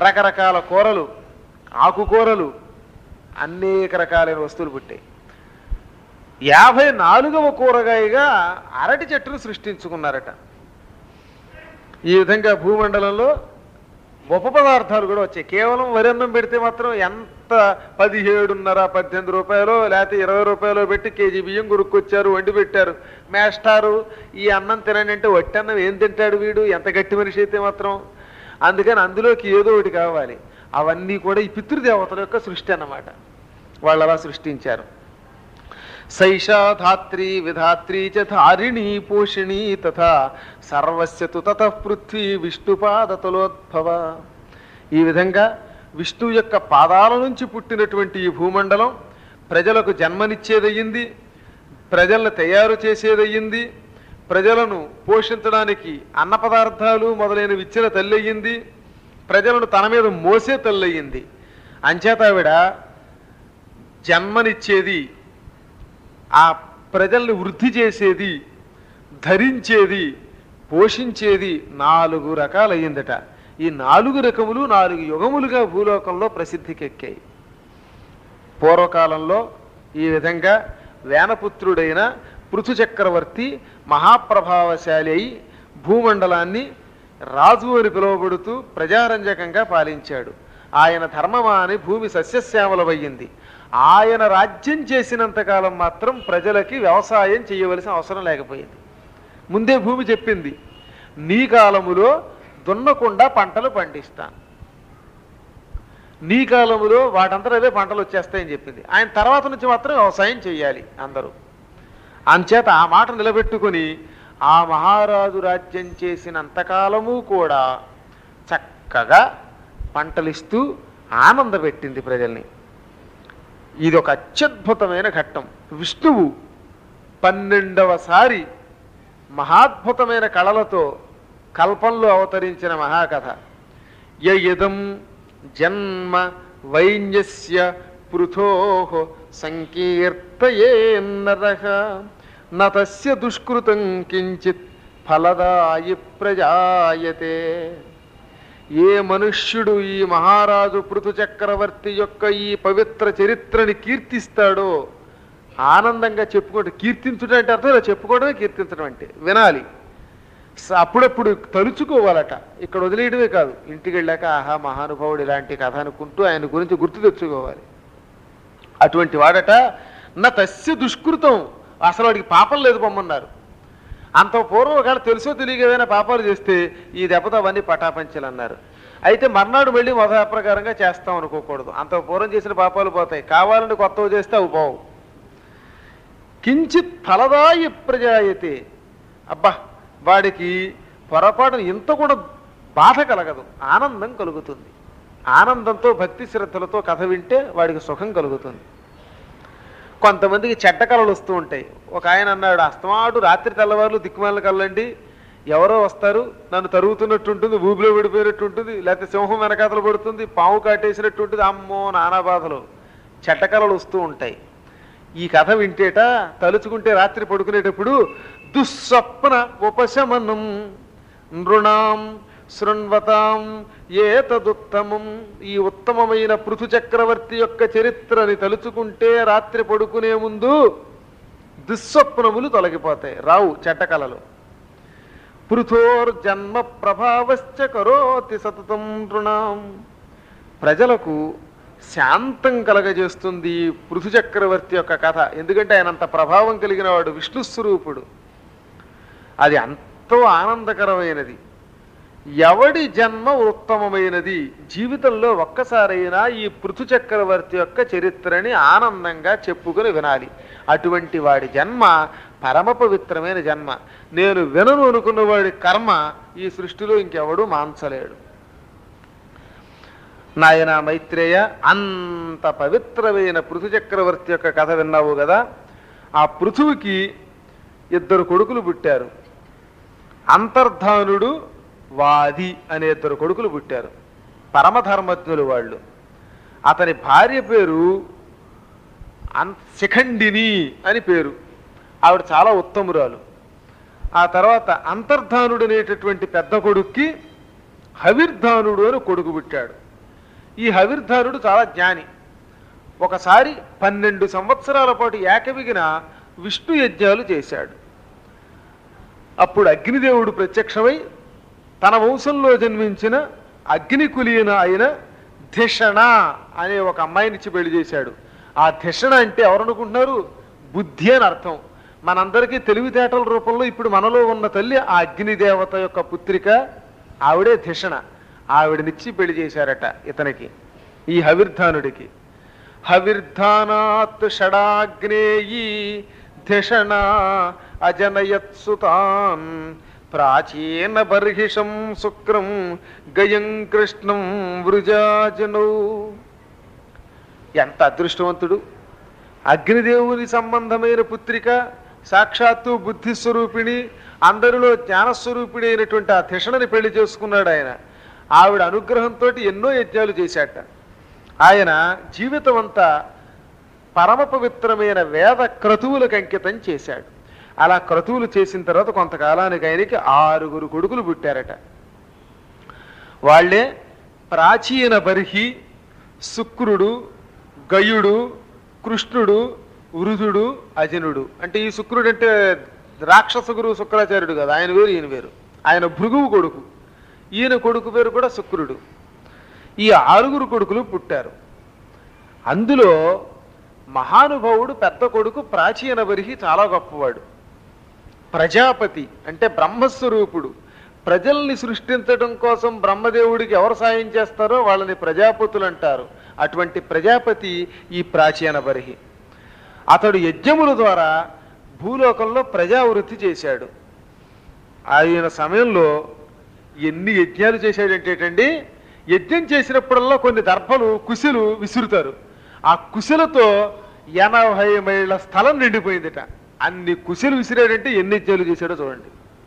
రకరకాల కూరలు ఆకుకూరలు అనేక రకాలైన వస్తువులు పుట్టాయి యాభై నాలుగవ కూరగాయగా అరటి చెట్టును సృష్టించుకున్నారట ఈ విధంగా భూమండలంలో ఉప పదార్థాలు కూడా వచ్చాయి కేవలం వరి అన్నం పెడితే మాత్రం ఎంత పదిహేడున్నర పద్దెనిమిది రూపాయలు లేకపోతే ఇరవై రూపాయలు పెట్టి కేజీ బియ్యం కొనుక్కొచ్చారు వండి పెట్టారు మేస్టారు ఈ అన్నం తినండి అంటే వట్టి అన్నం ఏం తింటాడు వీడు ఎంత గట్టి మనిషి అయితే మాత్రం అందుకని అందులోకి ఏదో ఒకటి కావాలి అవన్నీ కూడా ఈ పితృదేవతల యొక్క సృష్టి అన్నమాట వాళ్ళు అలా సృష్టించారు సైషా ధాత్రి విధాత్రి చ ధారిణీ పోషిణీ తథా సర్వస్య తు తతః పృథ్వీ విష్ణుపాదతలోద్భవ ఈ విధంగా విష్ణు యొక్క పాదాల నుంచి పుట్టినటువంటి ఈ భూమండలం ప్రజలకు జన్మనిచ్చేదయ్యింది ప్రజలను తయారు చేసేదయ్యింది ప్రజలను పోషించడానికి అన్న పదార్థాలు మొదలైనవి ఇచ్చిన తల్లయ్యింది ప్రజలను తన మీద మోసే తల్లయ్యింది అంచేత ఆవిడ జన్మనిచ్చేది ఆ ప్రజల్ని వృద్ధి చేసేది ధరించేది పోషించేది నాలుగు రకాలయ్యిందట ఈ నాలుగు రకములు నాలుగు యుగములుగా భూలోకంలో ప్రసిద్ధికెక్కాయి పూర్వకాలంలో ఈ విధంగా వేనపుత్రుడైన పృథు చక్రవర్తి మహాప్రభావశాలి అయి భూమండలాన్ని రాజు అని పిలువబడుతూ ప్రజారంజకంగా పాలించాడు ఆయన ధర్మమా అని భూమి సస్యశ్యామలమయ్యింది ఆయన రాజ్యం చేసినంతకాలం మాత్రం ప్రజలకి వ్యవసాయం చేయవలసిన అవసరం లేకపోయింది ముందే భూమి చెప్పింది నీ కాలములో దున్నకుండా పంటలు పండిస్తాను నీ కాలములో వాటంతా అవే పంటలు వచ్చేస్తాయని చెప్పింది ఆయన తర్వాత నుంచి మాత్రం వ్యవసాయం చేయాలి అందరూ అంచేత ఆ మాట నిలబెట్టుకొని ఆ మహారాజు రాజ్యం చేసినంతకాలము కూడా చక్కగా పంటలిస్తూ ఆనందపెట్టింది ప్రజల్ని ఇది ఒక అత్యద్భుతమైన ఘట్టం విష్ణువు పన్నెండవసారి మహాద్భుతమైన కళలతో కల్పంలో అవతరించిన మహాకథ యదం జన్మ వైన్యస్య పృథో సంకీర్తయేన్నర నతస్య దుష్కృతం కించిత్ ఫలదాయి ప్రజాయతే ఏ మనుష్యుడు ఈ మహారాజు పృథు చక్రవర్తి యొక్క ఈ పవిత్ర చరిత్రని కీర్తిస్తాడో ఆనందంగా చెప్పుకోండి కీర్తించుట అంటే అర్థం ఇలా చెప్పుకోవడమే కీర్తించడం అంటే వినాలి స- అప్పుడప్పుడు తలుచుకోవాలట ఇక్కడ వదిలేయడమే కాదు ఇంటికి వెళ్ళాక ఆహా మహానుభావుడు ఇలాంటి కథ అనుకుంటూ ఆయన గురించి గుర్తు తెచ్చుకోవాలి అటువంటి వాడట నా తస్య దుష్కృతం అసలు వాడికి పాపం లేదు పొమ్మన్నారు అంత పూర్వం ఒకవేళ తెలుసో తెలియక ఏదైనా పాపాలు చేస్తే ఈ దెబ్బతో అవన్నీ పటాపంచలు అన్నారు అయితే మర్నాడు మళ్ళీ మొదటి ప్రకారంగా చేస్తాం అనుకోకూడదు అంత పూర్వం చేసిన పాపాలు పోతాయి కావాలని కొత్తవి చేస్తే అవి పోవు కించిత్ ఫలదాయి ప్రజాయతే అబ్బా వాడికి పొరపాటున ఇంత కూడా బాధ కలగదు ఆనందం కలుగుతుంది ఆనందంతో భక్తి శ్రద్ధలతో కథ వింటే వాడికి సుఖం కలుగుతుంది కొంతమందికి చెడ్డ కళలు వస్తూ ఉంటాయి ఒక ఆయన అన్నాడు అస్తమాటు రాత్రి తెల్లవారులు దిక్కుమాల కళ్ళండి ఎవరో వస్తారు నన్ను తరుగుతున్నట్టు ఉంటుంది ఊబిలో పడిపోయినట్టు ఉంటుంది లేకపోతే సింహం వెనకాతలు పడుతుంది పాము కాటేసినట్టు ఉంటుంది అమ్మో నానా బాధలు చెడ్డ కళలు వస్తూ ఉంటాయి ఈ కథ వింటేట తలుచుకుంటే రాత్రి పడుకునేటప్పుడు దుస్వప్న ఉపశమనం నృణాం శృణ్వతాం ఏతదుత్తమం ఈ ఉత్తమమైన పృథు చక్రవర్తి యొక్క చరిత్రని తలుచుకుంటే రాత్రి పడుకునే ముందు దుస్వప్నములు తొలగిపోతాయి రావు చెడ్డ కళలు పృథోర్జన్మ ప్రభావశ్చ కరోతి సతతం నృణాం ప్రజలకు శాంతం కలగజేస్తుంది ఈ పృథు చక్రవర్తి యొక్క కథ ఎందుకంటే ఆయన అంత ప్రభావం కలిగిన వాడు విష్ణు స్వరూపుడు అది ఎంతో ఆనందకరమైనది ఎవడి జన్మ ఉత్తమమైనది జీవితంలో ఒక్కసారైనా ఈ పృథు చక్రవర్తి యొక్క చరిత్రని ఆనందంగా చెప్పుకొని వినాలి అటువంటి వాడి జన్మ పరమ పవిత్రమైన జన్మ నేను వినను అనుకున్న వాడి కర్మ ఈ సృష్టిలో ఇంకెవడూ మాంచలేడు నాయన మైత్రేయ అంత పవిత్రమైన పృథు చక్రవర్తి యొక్క కథ విన్నావు కదా ఆ పృథువుకి ఇద్దరు కొడుకులు పుట్టారు అంతర్ధానుడు వాది అనే ఇద్దరు కొడుకులు పుట్టారు పరమధర్మజ్ఞులు వాళ్ళు అతని భార్య పేరు అన్ శిఖండిని అని పేరు ఆవిడ చాలా ఉత్తమురాలు ఆ తర్వాత అంతర్ధానుడు అనేటటువంటి పెద్ద కొడుక్కి హవిర్ధానుడు అని కొడుకు పుట్టాడు ఈ హవిర్ధానుడు చాలా జ్ఞాని ఒకసారి పన్నెండు సంవత్సరాల పాటు ఏకవిగిన విష్ణు యజ్ఞాలు చేశాడు అప్పుడు అగ్నిదేవుడు ప్రత్యక్షమై తన వంశంలో జన్మించిన అగ్నికులీన అయిన ధిషణ అనే ఒక అమ్మాయినిచ్చి పెళ్లి చేశాడు ఆ ధిషణ అంటే ఎవరనుకుంటున్నారు బుద్ధి అని అర్థం మనందరికీ తెలివితేటల రూపంలో ఇప్పుడు మనలో ఉన్న తల్లి ఆ అగ్నిదేవత యొక్క పుత్రిక ఆవిడే ధిషణ ఆవిడనిచ్చి పెళ్లి చేశారట ఇతనికి ఈ హవిర్ధానుడికి హవిర్ధానాత్ షడాగ్నేయీ ధిషణ అజనయత్సుతాన్ ప్రాచీన బర్హిషం శుక్రం గయం కృష్ణం వృజాజనౌ ఎంత అదృష్టవంతుడు అగ్నిదేవుని సంబంధమైన పుత్రిక సాక్షాత్తు బుద్ధిస్వరూపిణి అందరిలో జ్ఞానస్వరూపిణి అయినటువంటి ఆ ధిషణని పెళ్లి చేసుకున్నాడు ఆయన ఆవిడ అనుగ్రహంతో ఎన్నో యజ్ఞాలు చేశాట ఆయన జీవితం అంతా పరమ పవిత్రమైన వేద క్రతువులకు అంకితం చేశాడు అలా క్రతువులు చేసిన తర్వాత కొంతకాలానికి ఆయనకి ఆరుగురు కొడుకులు పుట్టారట వాళ్ళే ప్రాచీన బర్హి శుక్రుడు గయుడు కృష్ణుడు వృధుడు అజనుడు అంటే ఈ శుక్రుడు అంటే రాక్షస గురువు శుక్రాచార్యుడు కదా ఆయన వేరు ఈయన వేరు ఆయన భృగువు కొడుకు ఈయన కొడుకు పేరు కూడా శుక్రుడు ఈ ఆరుగురు కొడుకులు పుట్టారు అందులో మహానుభావుడు పెద్ద కొడుకు ప్రాచీన బరిహి చాలా గొప్పవాడు ప్రజాపతి అంటే బ్రహ్మస్వరూపుడు ప్రజల్ని సృష్టించడం కోసం బ్రహ్మదేవుడికి ఎవరు సాయం చేస్తారో వాళ్ళని ప్రజాపతులు అంటారు అటువంటి ప్రజాపతి ఈ ప్రాచీన బరిహి అతడు యజ్ఞముల ద్వారా భూలోకంలో ప్రజావృత్తి చేశాడు ఆయన సమయంలో ఎన్ని యజ్ఞాలు చేశాడంటేటండి యజ్ఞం చేసినప్పుడల్లా కొన్ని దర్భలు కుశలు విసురుతారు ఆ కుశలతో ఎనభై మైళ్ళ స్థలం నిండిపోయిందిట అన్ని కుశలు విసిరాడంటే ఎన్ని యజ్ఞాలు చేశాడో చూడండి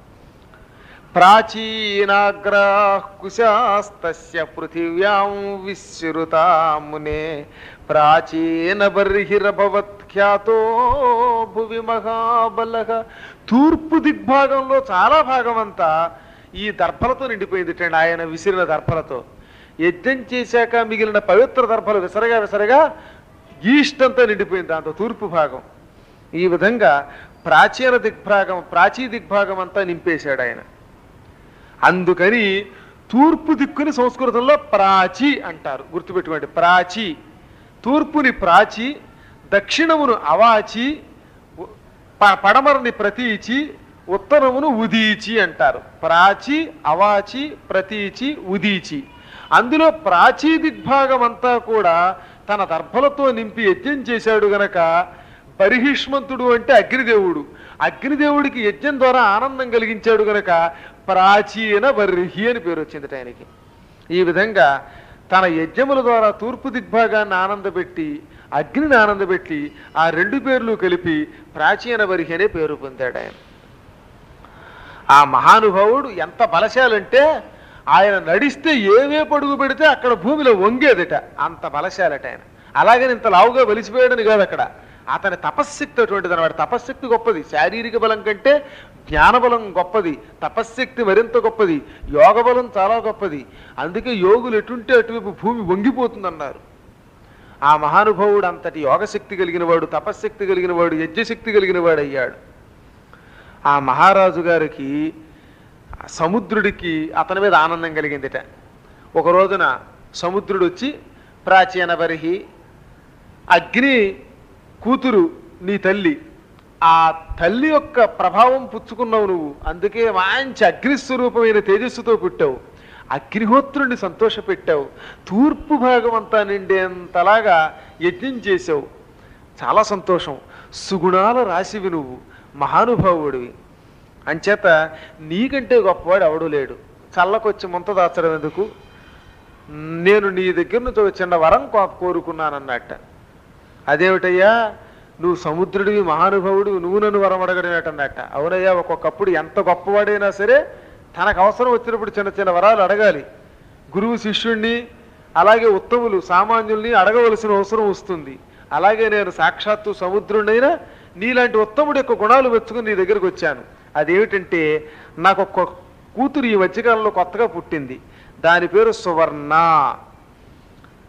ప్రాచీనాగ్రా కుశాస్తస్య పృథివ్యాం విశ్రుతా మునే ప్రాచీన బర్హిరభవత్ ఖ్యాతో భువి మహాబలః తూర్పు దిగ్భాగంలో చాలా భాగం అంతా ఈ దర్భలతో నిండిపోయింది ఆయన విసిరిన దర్భలతో యజ్ఞం చేశాక మిగిలిన పవిత్ర దర్భలు విసరగా విసరగా ఈస్ట్ అంతా నిండిపోయింది దాంతో తూర్పు భాగం ఈ విధంగా ప్రాచీన దిగ్భాగం ప్రాచీ దిగ్భాగం అంతా నింపేశాడు ఆయన అందుకని తూర్పు దిక్కుని సంస్కృతంలో ప్రాచి అంటారు గుర్తుపెట్టుకోండి ప్రాచి తూర్పుని ప్రాచి దక్షిణమును అవాచి ఉ- ప- పడమరని ప్రతీచి ఉత్తరమును ఉదీచి అంటారు ప్రాచి అవాచి ప్రతీచి ఉదీచి అందులో ప్రాచీ దిగ్భాగం అంతా కూడా తన దర్భలతో నింపి యజ్ఞం చేశాడు గనక బర్హిష్మంతుడు అంటే అగ్నిదేవుడు అగ్నిదేవుడికి యజ్ఞం ద్వారా ఆనందం కలిగించాడు గనక ప్రాచీన బర్హి అని పేరు వచ్చింది ఆయనకి ఈ విధంగా తన యజ్ఞముల ద్వారా తూర్పు దిగ్భాగాన్ని ఆనందపెట్టి అగ్నిని ఆనందపెట్టి ఆ రెండు పేర్లు కలిపి ప్రాచీన బర్హి అనే పేరు పొందాడు ఆయన ఆ మహానుభావుడు ఎంత బలశాలంటే ఆయన నడిస్తే ఏవే పడుగు పెడితే అక్కడ భూమిలో వంగేదట అంత బలశాలట ఆయన అలాగని ఇంత లావుగా బలిసిపోయాడని కాదు అక్కడ అతని తపశ్శక్తి అటువంటిది అనమాట తపశ్శక్తి గొప్పది శారీరక బలం కంటే జ్ఞానబలం గొప్పది తపశ్శక్తి మరింత గొప్పది యోగ బలం చాలా గొప్పది అందుకే యోగులు ఎటుంటే అటువైపు భూమి వంగిపోతుందన్నారు ఆ మహానుభావుడు అంతటి యోగశక్తి కలిగిన వాడు తపశ్శక్తి కలిగిన వాడు యజ్ఞశక్తి కలిగిన వాడు అయ్యాడు ఆ మహారాజు గారికి ఆ సముద్రుడికి అతని మీద ఆనందం కలిగిందిట ఒక రోజున సముద్రుడు వచ్చి ప్రాచీన బరిహి అగ్ని కూతురు నీ తల్లి ఆ తల్లి యొక్క ప్రభావం పుచ్చుకున్నావు నువ్వు అందుకే మంచి అగ్నిస్వరూపమైన తేజస్సుతో పుట్టావు అగ్నిహోత్రుడిని సంతోషపెట్టావు తూర్పు భాగం అంతా నిండేంతలాగా యజ్ఞం చేసావు చాలా సంతోషం సుగుణాల రాశివి నువ్వు మహానుభావుడివి అంచేత నీకంటే గొప్పవాడు ఎవడు లేడు చల్లకొచ్చి ముంత దాచడం ఎందుకు నేను నీ దగ్గర నుంచి ఒక చిన్న వరం కో- కోరుకున్నానన్నట్ట అదేమిటయ్యా నువ్వు సముద్రుడివి మహానుభావుడు నువ్వు నన్ను వరం అడగడం ఏటన్నట్ట అవునయ్యా ఒక్కొక్కప్పుడు ఎంత గొప్పవాడైనా సరే తనకు అవసరం వచ్చినప్పుడు చిన్న చిన్న వరాలు అడగాలి గురువు శిష్యుణ్ణి అలాగే ఉత్తములు సామాన్యుల్ని అడగవలసిన అవసరం వస్తుంది అలాగే నేను సాక్షాత్తు సముద్రుడైనా నీలాంటి ఉత్తముడి యొక్క గుణాలు వెచ్చుకుని నీ దగ్గరికి వచ్చాను అదేమిటంటే నాకు ఒక కూతురు ఈ మధ్యకాలంలో కొత్తగా పుట్టింది దాని పేరు సువర్ణ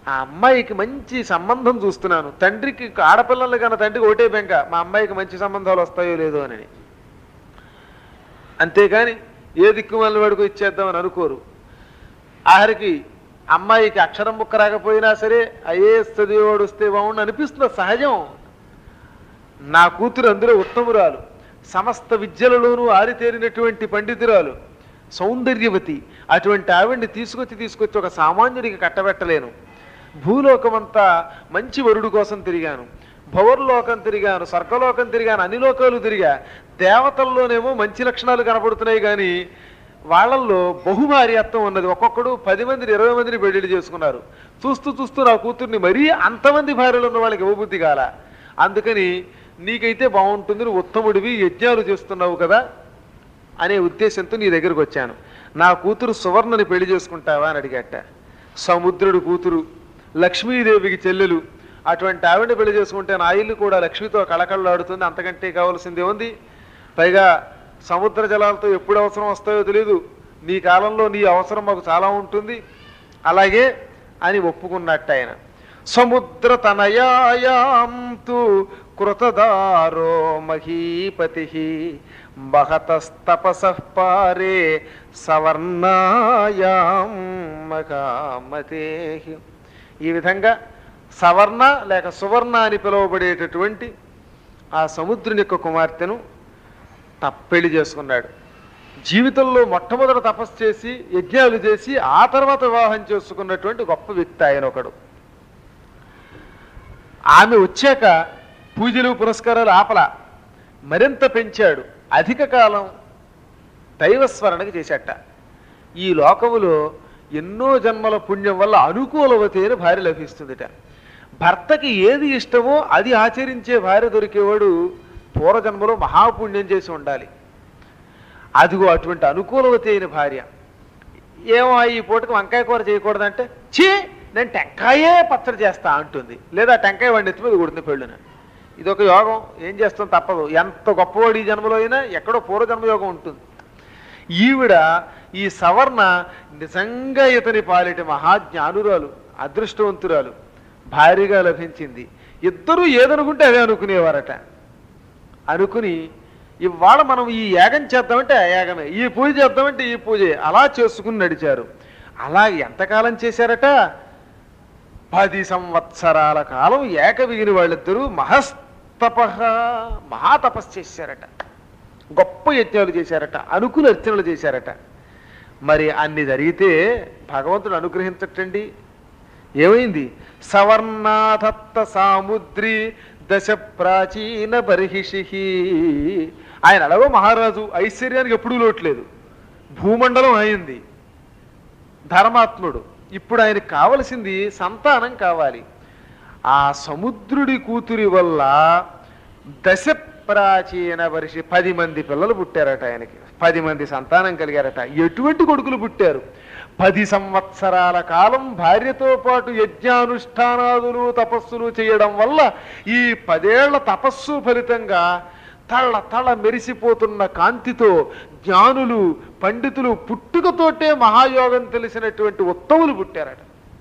ఆ అమ్మాయికి మంచి సంబంధం చూస్తున్నాను తండ్రికి ఆడపిల్లలు కన్నా తండ్రికి ఒకటే బెంక మా అమ్మాయికి మంచి సంబంధాలు వస్తాయో లేదో అని అంతేగాని ఏ దిక్కుమాలిన వాడికి ఇచ్చేద్దామని అనుకోరు ఆఖరికి అమ్మాయికి అక్షరం ముక్క రాకపోయినా సరే ఐఏఎస్ చదివేవాడు వస్తే బాగుండు అనిపిస్తుంది సహజం నా కూతురు అందులో ఉత్తమురాలు సమస్త విద్యలలోనూ ఆరితేరినటువంటి పండితురాలు సౌందర్యవతి అటువంటి ఆవిడ్ని తీసుకొచ్చి తీసుకొచ్చి ఒక సామాన్యుడికి కట్టబెట్టలేను భూలోకమంతా మంచి వరుడు కోసం తిరిగాను భవర్లోకం తిరిగాను స్వర్గలోకం తిరిగాను అన్ని లోకాలు తిరిగా దేవతల్లోనేమో మంచి లక్షణాలు కనబడుతున్నాయి కానీ వాళ్ళల్లో బహుమార్యత్వం ఉన్నది ఒక్కొక్కడు పది మందిని ఇరవై మందిని పెళ్లిళ్ళు చేసుకున్నారు చూస్తూ చూస్తూ నా కూతుర్ని మరీ అంతమంది భార్యలు ఉన్న వాళ్ళకి ఇవ్వబుద్ధి కాల అందుకని నీకైతే బాగుంటుంది నువ్వు ఉత్తముడివి యజ్ఞాలు చేస్తున్నావు కదా అనే ఉద్దేశంతో నీ దగ్గరకు వచ్చాను నా కూతురు సువర్ణని పెళ్లి చేసుకుంటావా అని అడిగట సముద్రుడు కూతురు లక్ష్మీదేవికి చెల్లెలు అటువంటి ఆవిడని పెళ్లి చేసుకుంటే నా ఇల్లు కూడా లక్ష్మితో కళకళలాడుతుంది అంతకంటే కావాల్సింది ఉంది పైగా సముద్ర జలాలతో ఎప్పుడు అవసరం వస్తాయో తెలియదు నీ కాలంలో నీ అవసరం మాకు చాలా ఉంటుంది అలాగే అని ఒప్పుకున్నట్టు ఆయన సముద్ర తనయాయాం తు కృతదారో మహీపతి మహతస్తపస పారే సవర్ణాయాం మకామతే ఈ విధంగా సవర్ణ లేక సువర్ణ అని పిలువబడేటటువంటి ఆ సముద్రుని యొక్క కుమార్తెను తప్పెళ్లి చేసుకున్నాడు జీవితంలో మొట్టమొదట తపస్సు చేసి యజ్ఞాలు చేసి ఆ తర్వాత వివాహం చేసుకున్నటువంటి గొప్ప వ్యక్తి ఆయన ఒకడు ఆమె వచ్చాక పూజలు పురస్కారాలు ఆపల మరింత పెంచాడు అధిక కాలం దైవస్మరణకి చేశాట ఈ లోకములో ఎన్నో జన్మల పుణ్యం వల్ల అనుకూలవతి అని భార్య లభిస్తుందిట భర్తకి ఏది ఇష్టమో అది ఆచరించే భార్య దొరికేవాడు పూర్వజన్మలో మహాపుణ్యం చేసి ఉండాలి అదిగో అటువంటి అనుకూలవతి అయిన భార్య ఏమో ఈ పూటకి వంకాయ కూర చేయకూడదంటే చీ నేను టెంకాయే పచ్చడి చేస్తా అంటుంది లేదా టెంకాయ వాడిని ఎత్తి మీద కొడుతుంది పెళ్ళున ఇది ఒక యోగం ఏం చేస్తాం తప్పదు ఎంత గొప్పవాడు ఈ జన్మలో అయినా ఎక్కడో పూర్వజన్మ యోగం ఉంటుంది ఈవిడ ఈ సవర్ణ నిజంగా ఇతని పాలిటి మహాజ్ఞానురాలు అదృష్టవంతురాలు భారీగా లభించింది ఇద్దరూ ఏదనుకుంటే అదే అనుకునేవారట అనుకుని ఇవాళ మనం ఈ యాగం చేద్దామంటే ఆ యాగమే ఈ పూజ చేద్దామంటే ఈ పూజే అలా చేసుకుని నడిచారు అలా ఎంతకాలం చేశారట పది సంవత్సరాల కాలం ఏకవిగిన వాళ్ళిద్దరూ మహస్తప మహాతపస్సు చేశారట గొప్ప యజ్ఞాలు చేశారట అనుకుల అర్చనలు చేశారట మరి అన్ని జరిగితే భగవంతుడు అనుగ్రహించటండి ఏమైంది సవర్ణాధత్త సాముద్రి దశ ప్రాచీన బర్హిషి ఆయన అడగో మహారాజు ఐశ్వర్యానికి ఎప్పుడూ లోట్లేదు భూమండలం అయింది ధర్మాత్ముడు ఇప్పుడు ఆయనకు కావలసింది సంతానం కావాలి ఆ సముద్రుడి కూతురి వల్ల దశ ప్రాచీన వర్షి పది మంది పిల్లలు పుట్టారట ఆయనకి పది మంది సంతానం కలిగారట ఎటువంటి కొడుకులు పుట్టారు పది సంవత్సరాల కాలం భార్యతో పాటు యజ్ఞానుష్ఠానాదులు తపస్సులు చేయడం వల్ల ఈ పదేళ్ల తపస్సు ఫలితంగా తళ్ళ తళ్ళ మెరిసిపోతున్న కాంతితో జ్ఞానులు పండితులు పుట్టుకతోటే మహాయోగం తెలిసినటువంటి ఉత్తములు పుట్టారట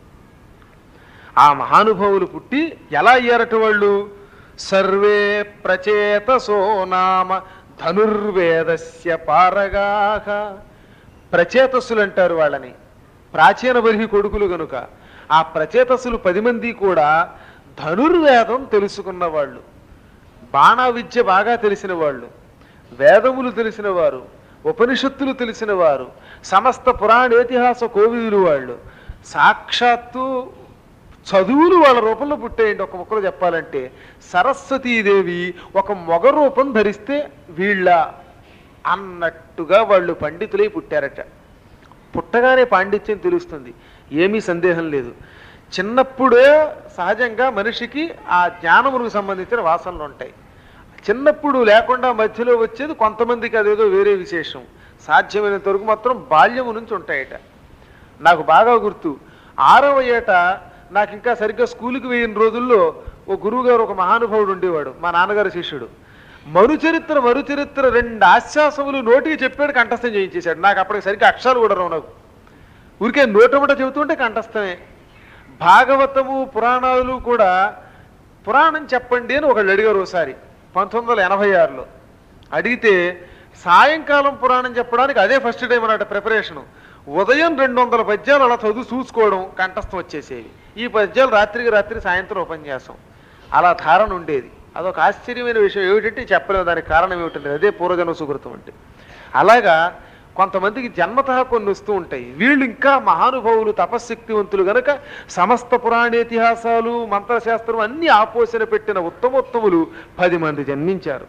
ఆ మహానుభావులు పుట్టి ఎలా అయ్యారట వాళ్ళు సర్వే ప్రచేతసో నామ ధనుర్వేదస్య పారగాహ ప్రచేతస్సులు అంటారు వాళ్ళని ప్రాచీన బర్హి కొడుకులు గనుక ఆ ప్రచేతస్సులు పది మంది కూడా ధనుర్వేదం తెలుసుకున్న వాళ్ళు బాణ విద్య బాగా తెలిసిన వాళ్ళు వేదములు తెలిసిన వారు ఉపనిషత్తులు తెలిసిన వారు సమస్త పురాణేతిహాస కోవిదులు వాళ్ళు సాక్షాత్తు చదువులు వాళ్ళ రూపంలో పుట్టేయండి ఒక ముక్కలో చెప్పాలంటే సరస్వతీదేవి ఒక మొగ రూపం ధరిస్తే వీళ్ళ అన్నట్టుగా వాళ్ళు పండితులై పుట్టారట పుట్టగానే పాండిత్యం తెలుస్తుంది ఏమీ సందేహం లేదు చిన్నప్పుడే సహజంగా మనిషికి ఆ జ్ఞానములకు సంబంధించిన వాసనలు ఉంటాయి చిన్నప్పుడు లేకుండా మధ్యలో వచ్చేది కొంతమందికి అదేదో వేరే విశేషం సాధ్యమైనంత వరకు మాత్రం బాల్యము నుంచి ఉంటాయట నాకు బాగా గుర్తు ఆరవ ఏట నాకు ఇంకా సరిగ్గా స్కూల్కి వేయిన రోజుల్లో ఓ గురువు గారు ఒక మహానుభావుడు ఉండేవాడు మా నాన్నగారి శిష్యుడు మరుచరిత్ర మరుచరిత్ర రెండు ఆశ్వాసములు నోటికి చెప్పాడు కంఠస్థం చేయించేశాడు నాకు అప్పటికి సరిగ్గా అక్షరాలు కూడా రావు నాకు ఊరికే నోటముట చెబుతుంటే కంఠస్థమే భాగవతము పురాణాలు కూడా పురాణం చెప్పండి అని ఒకళ్ళు అడిగారు ఒకసారి పంతొమ్మిది వందల ఎనభై ఆరులో అడిగితే సాయంకాలం పురాణం చెప్పడానికి అదే ఫస్ట్ టైం అన్నట్టు ప్రిపరేషను ఉదయం రెండు వందల పద్యాలు అలా చదువు చూసుకోవడం కంఠస్థం వచ్చేసేవి ఈ పద్యాలు రాత్రికి రాత్రి సాయంత్రం ఉపన్యాసం అలా ధారణ ఉండేది అదొక ఆశ్చర్యమైన విషయం ఏమిటంటే చెప్పలేము దానికి కారణం ఏమిటంటే అదే పూర్వజన్మ సుకృతం అంటే అలాగా కొంతమందికి జన్మతః కొన్ని వస్తూ ఉంటాయి వీళ్ళు ఇంకా మహానుభావులు తపశ్శక్తివంతులు గనక సమస్త పురాణేతిహాసాలు మంత్రశాస్త్రం అన్ని ఆపోసన పెట్టిన ఉత్తమోత్తములు పది మంది జన్మించారు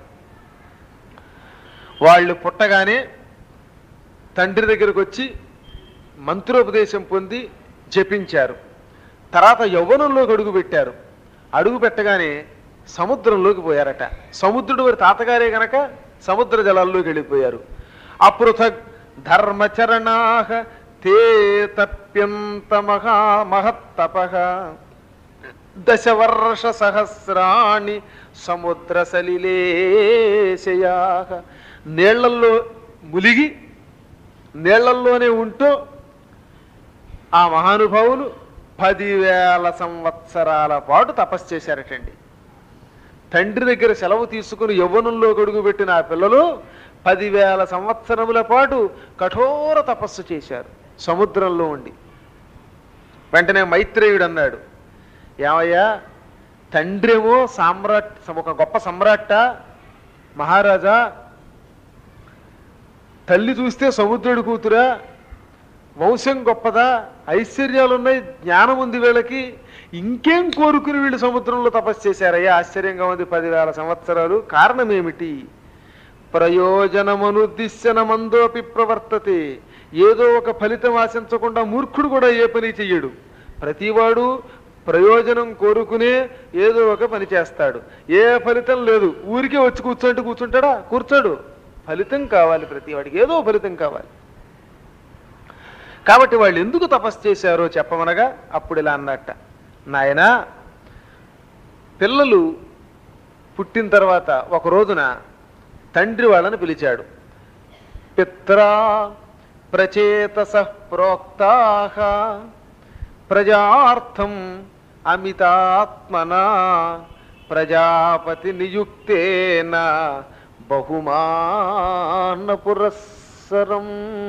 వాళ్ళు పుట్టగానే తండ్రి దగ్గరకు వచ్చి మంత్రోపదేశం పొంది జపించారు తర్వాత యవ్వనంలోకి అడుగు పెట్టారు అడుగు పెట్టగానే సముద్రంలోకి పోయారట సముద్రుడు వారి తాతగారే గనక సముద్ర జలాల్లోకి వెళ్ళిపోయారు అపృథక్ ధర్మచరణాహ తే తప్యంత మహా మహత్తప దశవర్ష సహస్రాణి సముద్ర సలిలేశయా నీళ్లల్లో ములిగి నీళ్లల్లోనే ఉంటూ ఆ మహానుభావులు పదివేల సంవత్సరాల పాటు తపస్సు చేశారటండి తండ్రి దగ్గర సెలవు తీసుకుని యవ్వనంలో గడుగుపెట్టిన ఆ పిల్లలు పదివేల సంవత్సరముల పాటు కఠోర తపస్సు చేశారు సముద్రంలో ఉండి వెంటనే మైత్రేయుడు అన్నాడు ఏమయ్యా తండ్రేమో సామ్రాట్ ఒక గొప్ప సమ్రాట్ట మహారాజా తల్లి చూస్తే సముద్రుడి కూతురా వంశం గొప్పదా ఐశ్వర్యాలు ఉన్నాయి జ్ఞానం ఉంది వీళ్ళకి ఇంకేం కోరుకుని వీళ్ళు సముద్రంలో తపస్సు చేశారయ్యా ఆశ్చర్యంగా ఉంది పదివేల సంవత్సరాలు కారణం ఏమిటి ప్రయోజనమనుద్దిశ్యన మందోపి ప్రవర్తతే ఏదో ఒక ఫలితం ఆశించకుండా మూర్ఖుడు కూడా ఏ పని చెయ్యడు ప్రతివాడు ప్రయోజనం కోరుకునే ఏదో ఒక పని చేస్తాడు ఏ ఫలితం లేదు ఊరికే వచ్చి కూర్చోంటే కూర్చుంటాడా కూర్చోడు ఫలితం కావాలి ప్రతివాడికి ఏదో ఫలితం కావాలి కాబట్టి వాళ్ళు ఎందుకు తపస్సు చేశారో చెప్పమనగా అప్పుడు ఇలా అన్నట్ట నాయనా పిల్లలు పుట్టిన తర్వాత ఒక రోజున తండ్రి వాళ్ళని పిలిచాడు పిత్రా ప్రచేతస ప్రోక్తా ప్రజార్థం అమితాత్మనా ప్రజాపతి నియుక్తేన బహుమాన పురస్సరం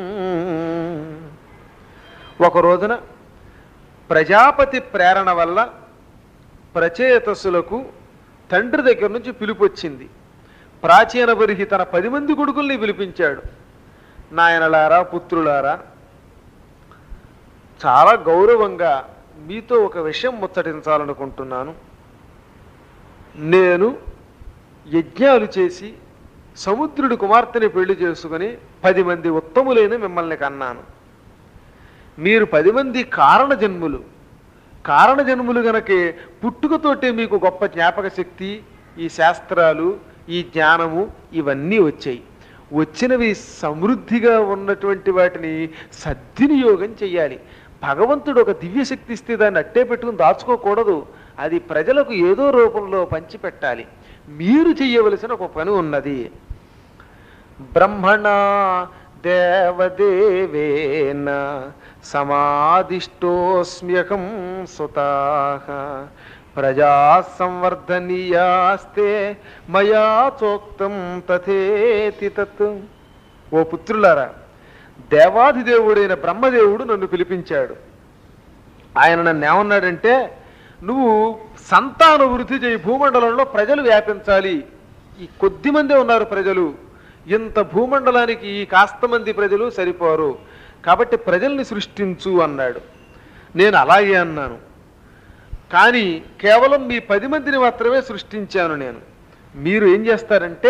ఒక రోజున ప్రజాపతి ప్రేరణ వల్ల ప్రచేతసులకు తండ్రి దగ్గర నుంచి పిలుపు వచ్చింది ప్రాచీన బరిహి తన పది మంది కొడుకుల్ని పిలిపించాడు నాయనలారా పుత్రులారా చాలా గౌరవంగా మీతో ఒక విషయం ముచ్చటించాలనుకుంటున్నాను నేను యజ్ఞాలు చేసి సముద్రుడి కుమార్తెని పెళ్లి చేసుకుని పది మంది ఉత్తములైన మిమ్మల్ని కన్నాను మీరు పది మంది కారణ జన్ములు కారణ జన్ములు గనకే పుట్టుకతోటే మీకు గొప్ప జ్ఞాపక శక్తి ఈ శాస్త్రాలు ఈ జ్ఞానము ఇవన్నీ వచ్చాయి వచ్చినవి సమృద్ధిగా ఉన్నటువంటి వాటిని సద్వినియోగం చెయ్యాలి భగవంతుడు ఒక దివ్య శక్తి ఇస్తే దాన్ని అట్టే పెట్టుకుని దాచుకోకూడదు అది ప్రజలకు ఏదో రూపంలో పంచిపెట్టాలి మీరు చెయ్యవలసిన ఒక పని ఉన్నది బ్రహ్మణ దేవదేవేన సమాదిష్టోస్మ్యకం సుతాః ప్రజా సంవర్ధనీయాస్తే మయా చోక్తం తథేతి తత్ ఓ పుత్రులారా దేవాధిదేవుడైన బ్రహ్మదేవుడు నన్ను పిలిపించాడు ఆయన నన్ను ఏమన్నాడంటే నువ్వు సంతాన వృద్ధి చేయి భూమండలంలో ప్రజలు వ్యాపించాలి ఈ కొద్ది మందే ఉన్నారు ప్రజలు ఇంత భూమండలానికి ఈ కాస్త మంది ప్రజలు సరిపోరు కాబట్టి ప్రజల్ని సృష్టించు అన్నాడు నేను అలాగే అన్నాను కానీ కేవలం మీ పది మందిని మాత్రమే సృష్టించాను నేను మీరు ఏం చేస్తారంటే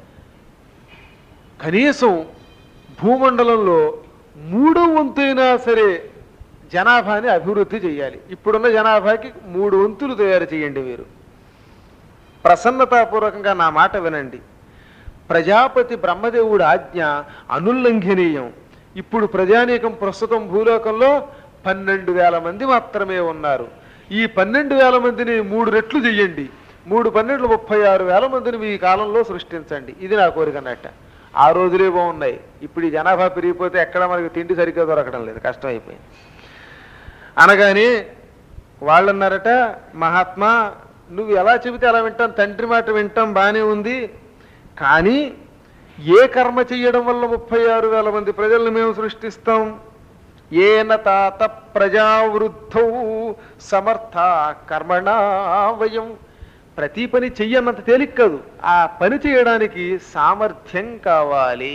కనీసం భూమండలంలో మూడో వంతైనా సరే జనాభాని అభివృద్ధి చేయాలి ఇప్పుడున్న జనాభాకి మూడు వంతులు తయారు చేయండి మీరు ప్రసన్నతాపూర్వకంగా నా మాట వినండి ప్రజాపతి బ్రహ్మదేవుడి ఆజ్ఞ అనుల్లంఘనీయం ఇప్పుడు ప్రజానీకం ప్రస్తుతం భూలోకంలో పన్నెండు వేల మంది మాత్రమే ఉన్నారు ఈ పన్నెండు వేల మందిని మూడు రెట్లు చెయ్యండి మూడు పన్నెండు ముప్పై ఆరు వేల మందిని మీ కాలంలో సృష్టించండి ఇది నా కోరిక అన్నట్ట ఆ రోజులే బాగున్నాయి ఇప్పుడు ఈ జనాభా పెరిగిపోతే ఎక్కడ మనకి తిండి సరిగ్గా దొరకడం లేదు కష్టం అయిపోయింది అనగానే వాళ్ళు అన్నారట మహాత్మా నువ్వు ఎలా చెబితే అలా వింటాం తండ్రి మాట వింటాం బాగానే ఉంది కానీ ఏ కర్మ చెయ్యడం వల్ల ముప్పై ఆరు వేల మంది ప్రజలను మేము సృష్టిస్తాం ఏన తాత ప్రజావృద్ధౌ సమర్థ కర్మణా వయం ప్రతి పని చెయ్యనంత తేలిక కాదు ఆ పని చేయడానికి సామర్థ్యం కావాలి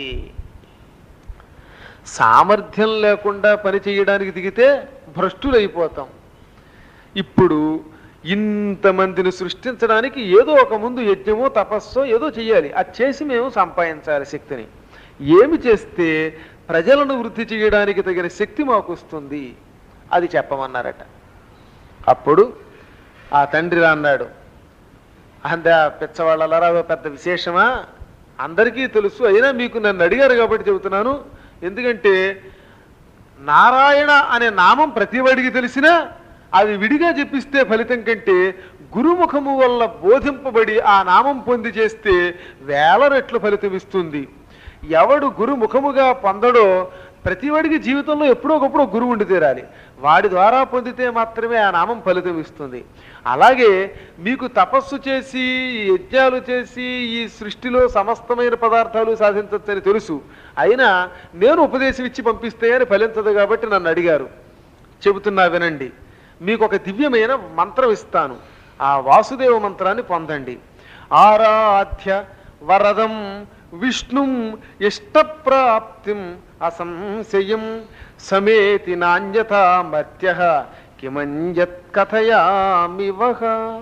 సామర్థ్యం లేకుండా పని చేయడానికి దిగితే భ్రష్టులైపోతాం ఇప్పుడు ఇంతమందిని సృష్టించడానికి ఏదో ఒక ముందు యజ్ఞమో తపస్సో ఏదో చెయ్యాలి అది చేసి మేము సంపాదించాలి శక్తిని ఏమి చేస్తే ప్రజలను వృద్ధి చేయడానికి తగిన శక్తి మాకు వస్తుంది అది చెప్పమన్నారట అప్పుడు ఆ తండ్రి అన్నాడు అంతే పిచ్చవాళ్ళలారా అదో పెద్ద విశేషమా అందరికీ తెలుసు అయినా మీకు నన్ను అడిగారు కాబట్టి చెబుతున్నాను ఎందుకంటే నారాయణ అనే నామం ప్రతి వాడికి తెలిసినా అది విడిగా చెప్పిస్తే ఫలితం కంటే గురుముఖము వల్ల బోధింపబడి ఆ నామం పొంది చేస్తే వేల రెట్లు ఫలితం ఇస్తుంది ఎవడు గురుముఖముగా పొందడో ప్రతివాడికి జీవితంలో ఎప్పుడో ఒకప్పుడు ఒక గురువు ఉండి తీరాలి వాడి ద్వారా పొందితే మాత్రమే ఆ నామం ఫలితం ఇస్తుంది అలాగే మీకు తపస్సు చేసి యజ్ఞాలు చేసి ఈ సృష్టిలో సమస్తమైన పదార్థాలు సాధించవచ్చని తెలుసు అయినా నేను ఉపదేశం ఇచ్చి పంపిస్తే అని ఫలించదు కాబట్టి నన్ను అడిగారు చెబుతున్నా వినండి మీకు ఒక దివ్యమైన మంత్రం ఇస్తాను ఆ వాసుదేవ మంత్రాన్ని పొందండి ఆరాధ్య వరదం విష్ణుం ఇష్టప్రాప్తిం అసంశయం సమేతి నాణ్యత మర్త్య కిమంజత్ కథయామివహ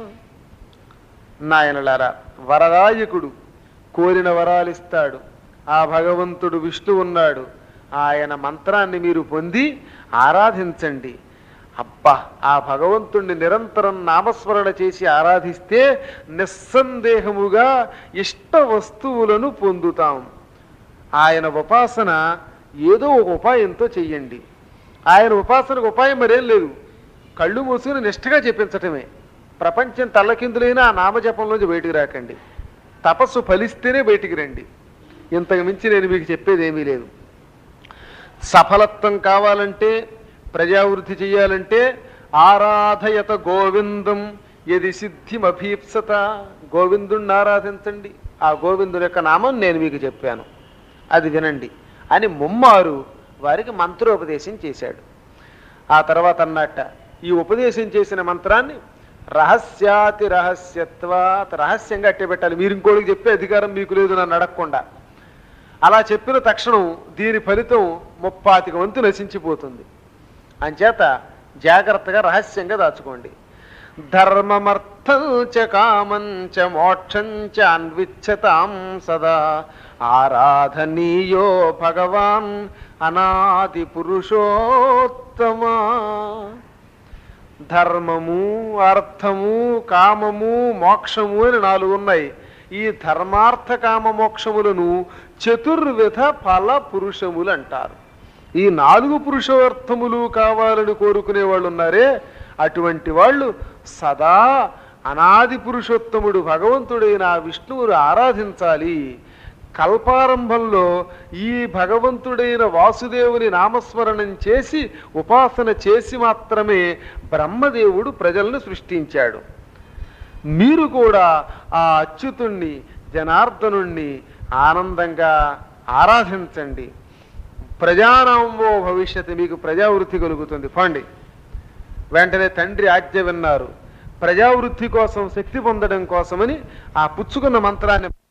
నాయనలారా వరదాయకుడు కోరిన వరాలిస్తాడు ఆ భగవంతుడు విష్ణు ఉన్నాడు ఆయన మంత్రాన్ని మీరు పొంది ఆరాధించండి అబ్బా ఆ భగవంతుణ్ణి నిరంతరం నామస్మరణ చేసి ఆరాధిస్తే నిస్సందేహముగా ఇష్ట వస్తువులను పొందుతాం ఆయన ఉపాసన ఏదో ఒక ఉపాయంతో చెయ్యండి ఆయన ఉపాసనకు ఉపాయం మరేం లేదు కళ్ళు మూసుకుని నిష్ఠగా చెప్పించటమే ప్రపంచం తల్లకిందులైనా ఆ నామజపంలోంచి బయటికి రాకండి తపస్సు ఫలిస్తేనే బయటికి రండి ఇంతకు మించి నేను మీకు చెప్పేది ఏమీ లేదు సఫలత్వం కావాలంటే ప్రజావృద్ధి చేయాలంటే ఆరాధయత గోవిందం ఎది సిద్ధిమభీప్సత గోవిందుణ్ణి ఆరాధించండి ఆ గోవిందుని యొక్క నామం నేను మీకు చెప్పాను అది వినండి అని ముమ్మారు వారికి మంత్రోపదేశం చేశాడు ఆ తర్వాత అన్నట్ట ఈ ఉపదేశం చేసిన మంత్రాన్ని రహస్యాతి రహస్యత్వాత్ రహస్యంగా అట్టే పెట్టాలి మీరు ఇంకోటికి చెప్పే అధికారం మీకు లేదు నన్ను అడగకుండా అలా చెప్పిన తక్షణం దీని ఫలితం ముప్పాతిక వంతు నశించిపోతుంది అంచేత జాగ్రత్తగా రహస్యంగా దాచుకోండి ధర్మమర్థం చ కామం చ మోక్షం చ అన్విచ్చతాం సదా ఆరాధనీయో భగవాన్ అనాది పురుషోత్తమా ధర్మము అర్థము కామము మోక్షము అని నాలుగు ఉన్నాయి ఈ ధర్మార్థ కామ మోక్షములను చతుర్విధ ఫల పురుషములు అంటారు ఈ నాలుగు పురుషార్థములు కావాలని కోరుకునే వాళ్ళు ఉన్నారే అటువంటి వాళ్ళు సదా అనాది పురుషోత్తముడు భగవంతుడైన ఆ విష్ణువును ఆరాధించాలి కల్పారంభంలో ఈ భగవంతుడైన వాసుదేవుని నామస్మరణం చేసి ఉపాసన చేసి మాత్రమే బ్రహ్మదేవుడు ప్రజలను సృష్టించాడు మీరు కూడా ఆ అచ్యుతుణ్ణి జనార్దనుణ్ణి ఆనందంగా ఆరాధించండి ప్రజానామో భవిష్యత్తు మీకు ప్రజావృత్తి కలుగుతుంది పండి వెంటనే తండ్రి ఆజ్ఞ విన్నారు ప్రజావృత్తి కోసం శక్తి పొందడం కోసమని ఆ పుచ్చుకున్న మంత్రాన్ని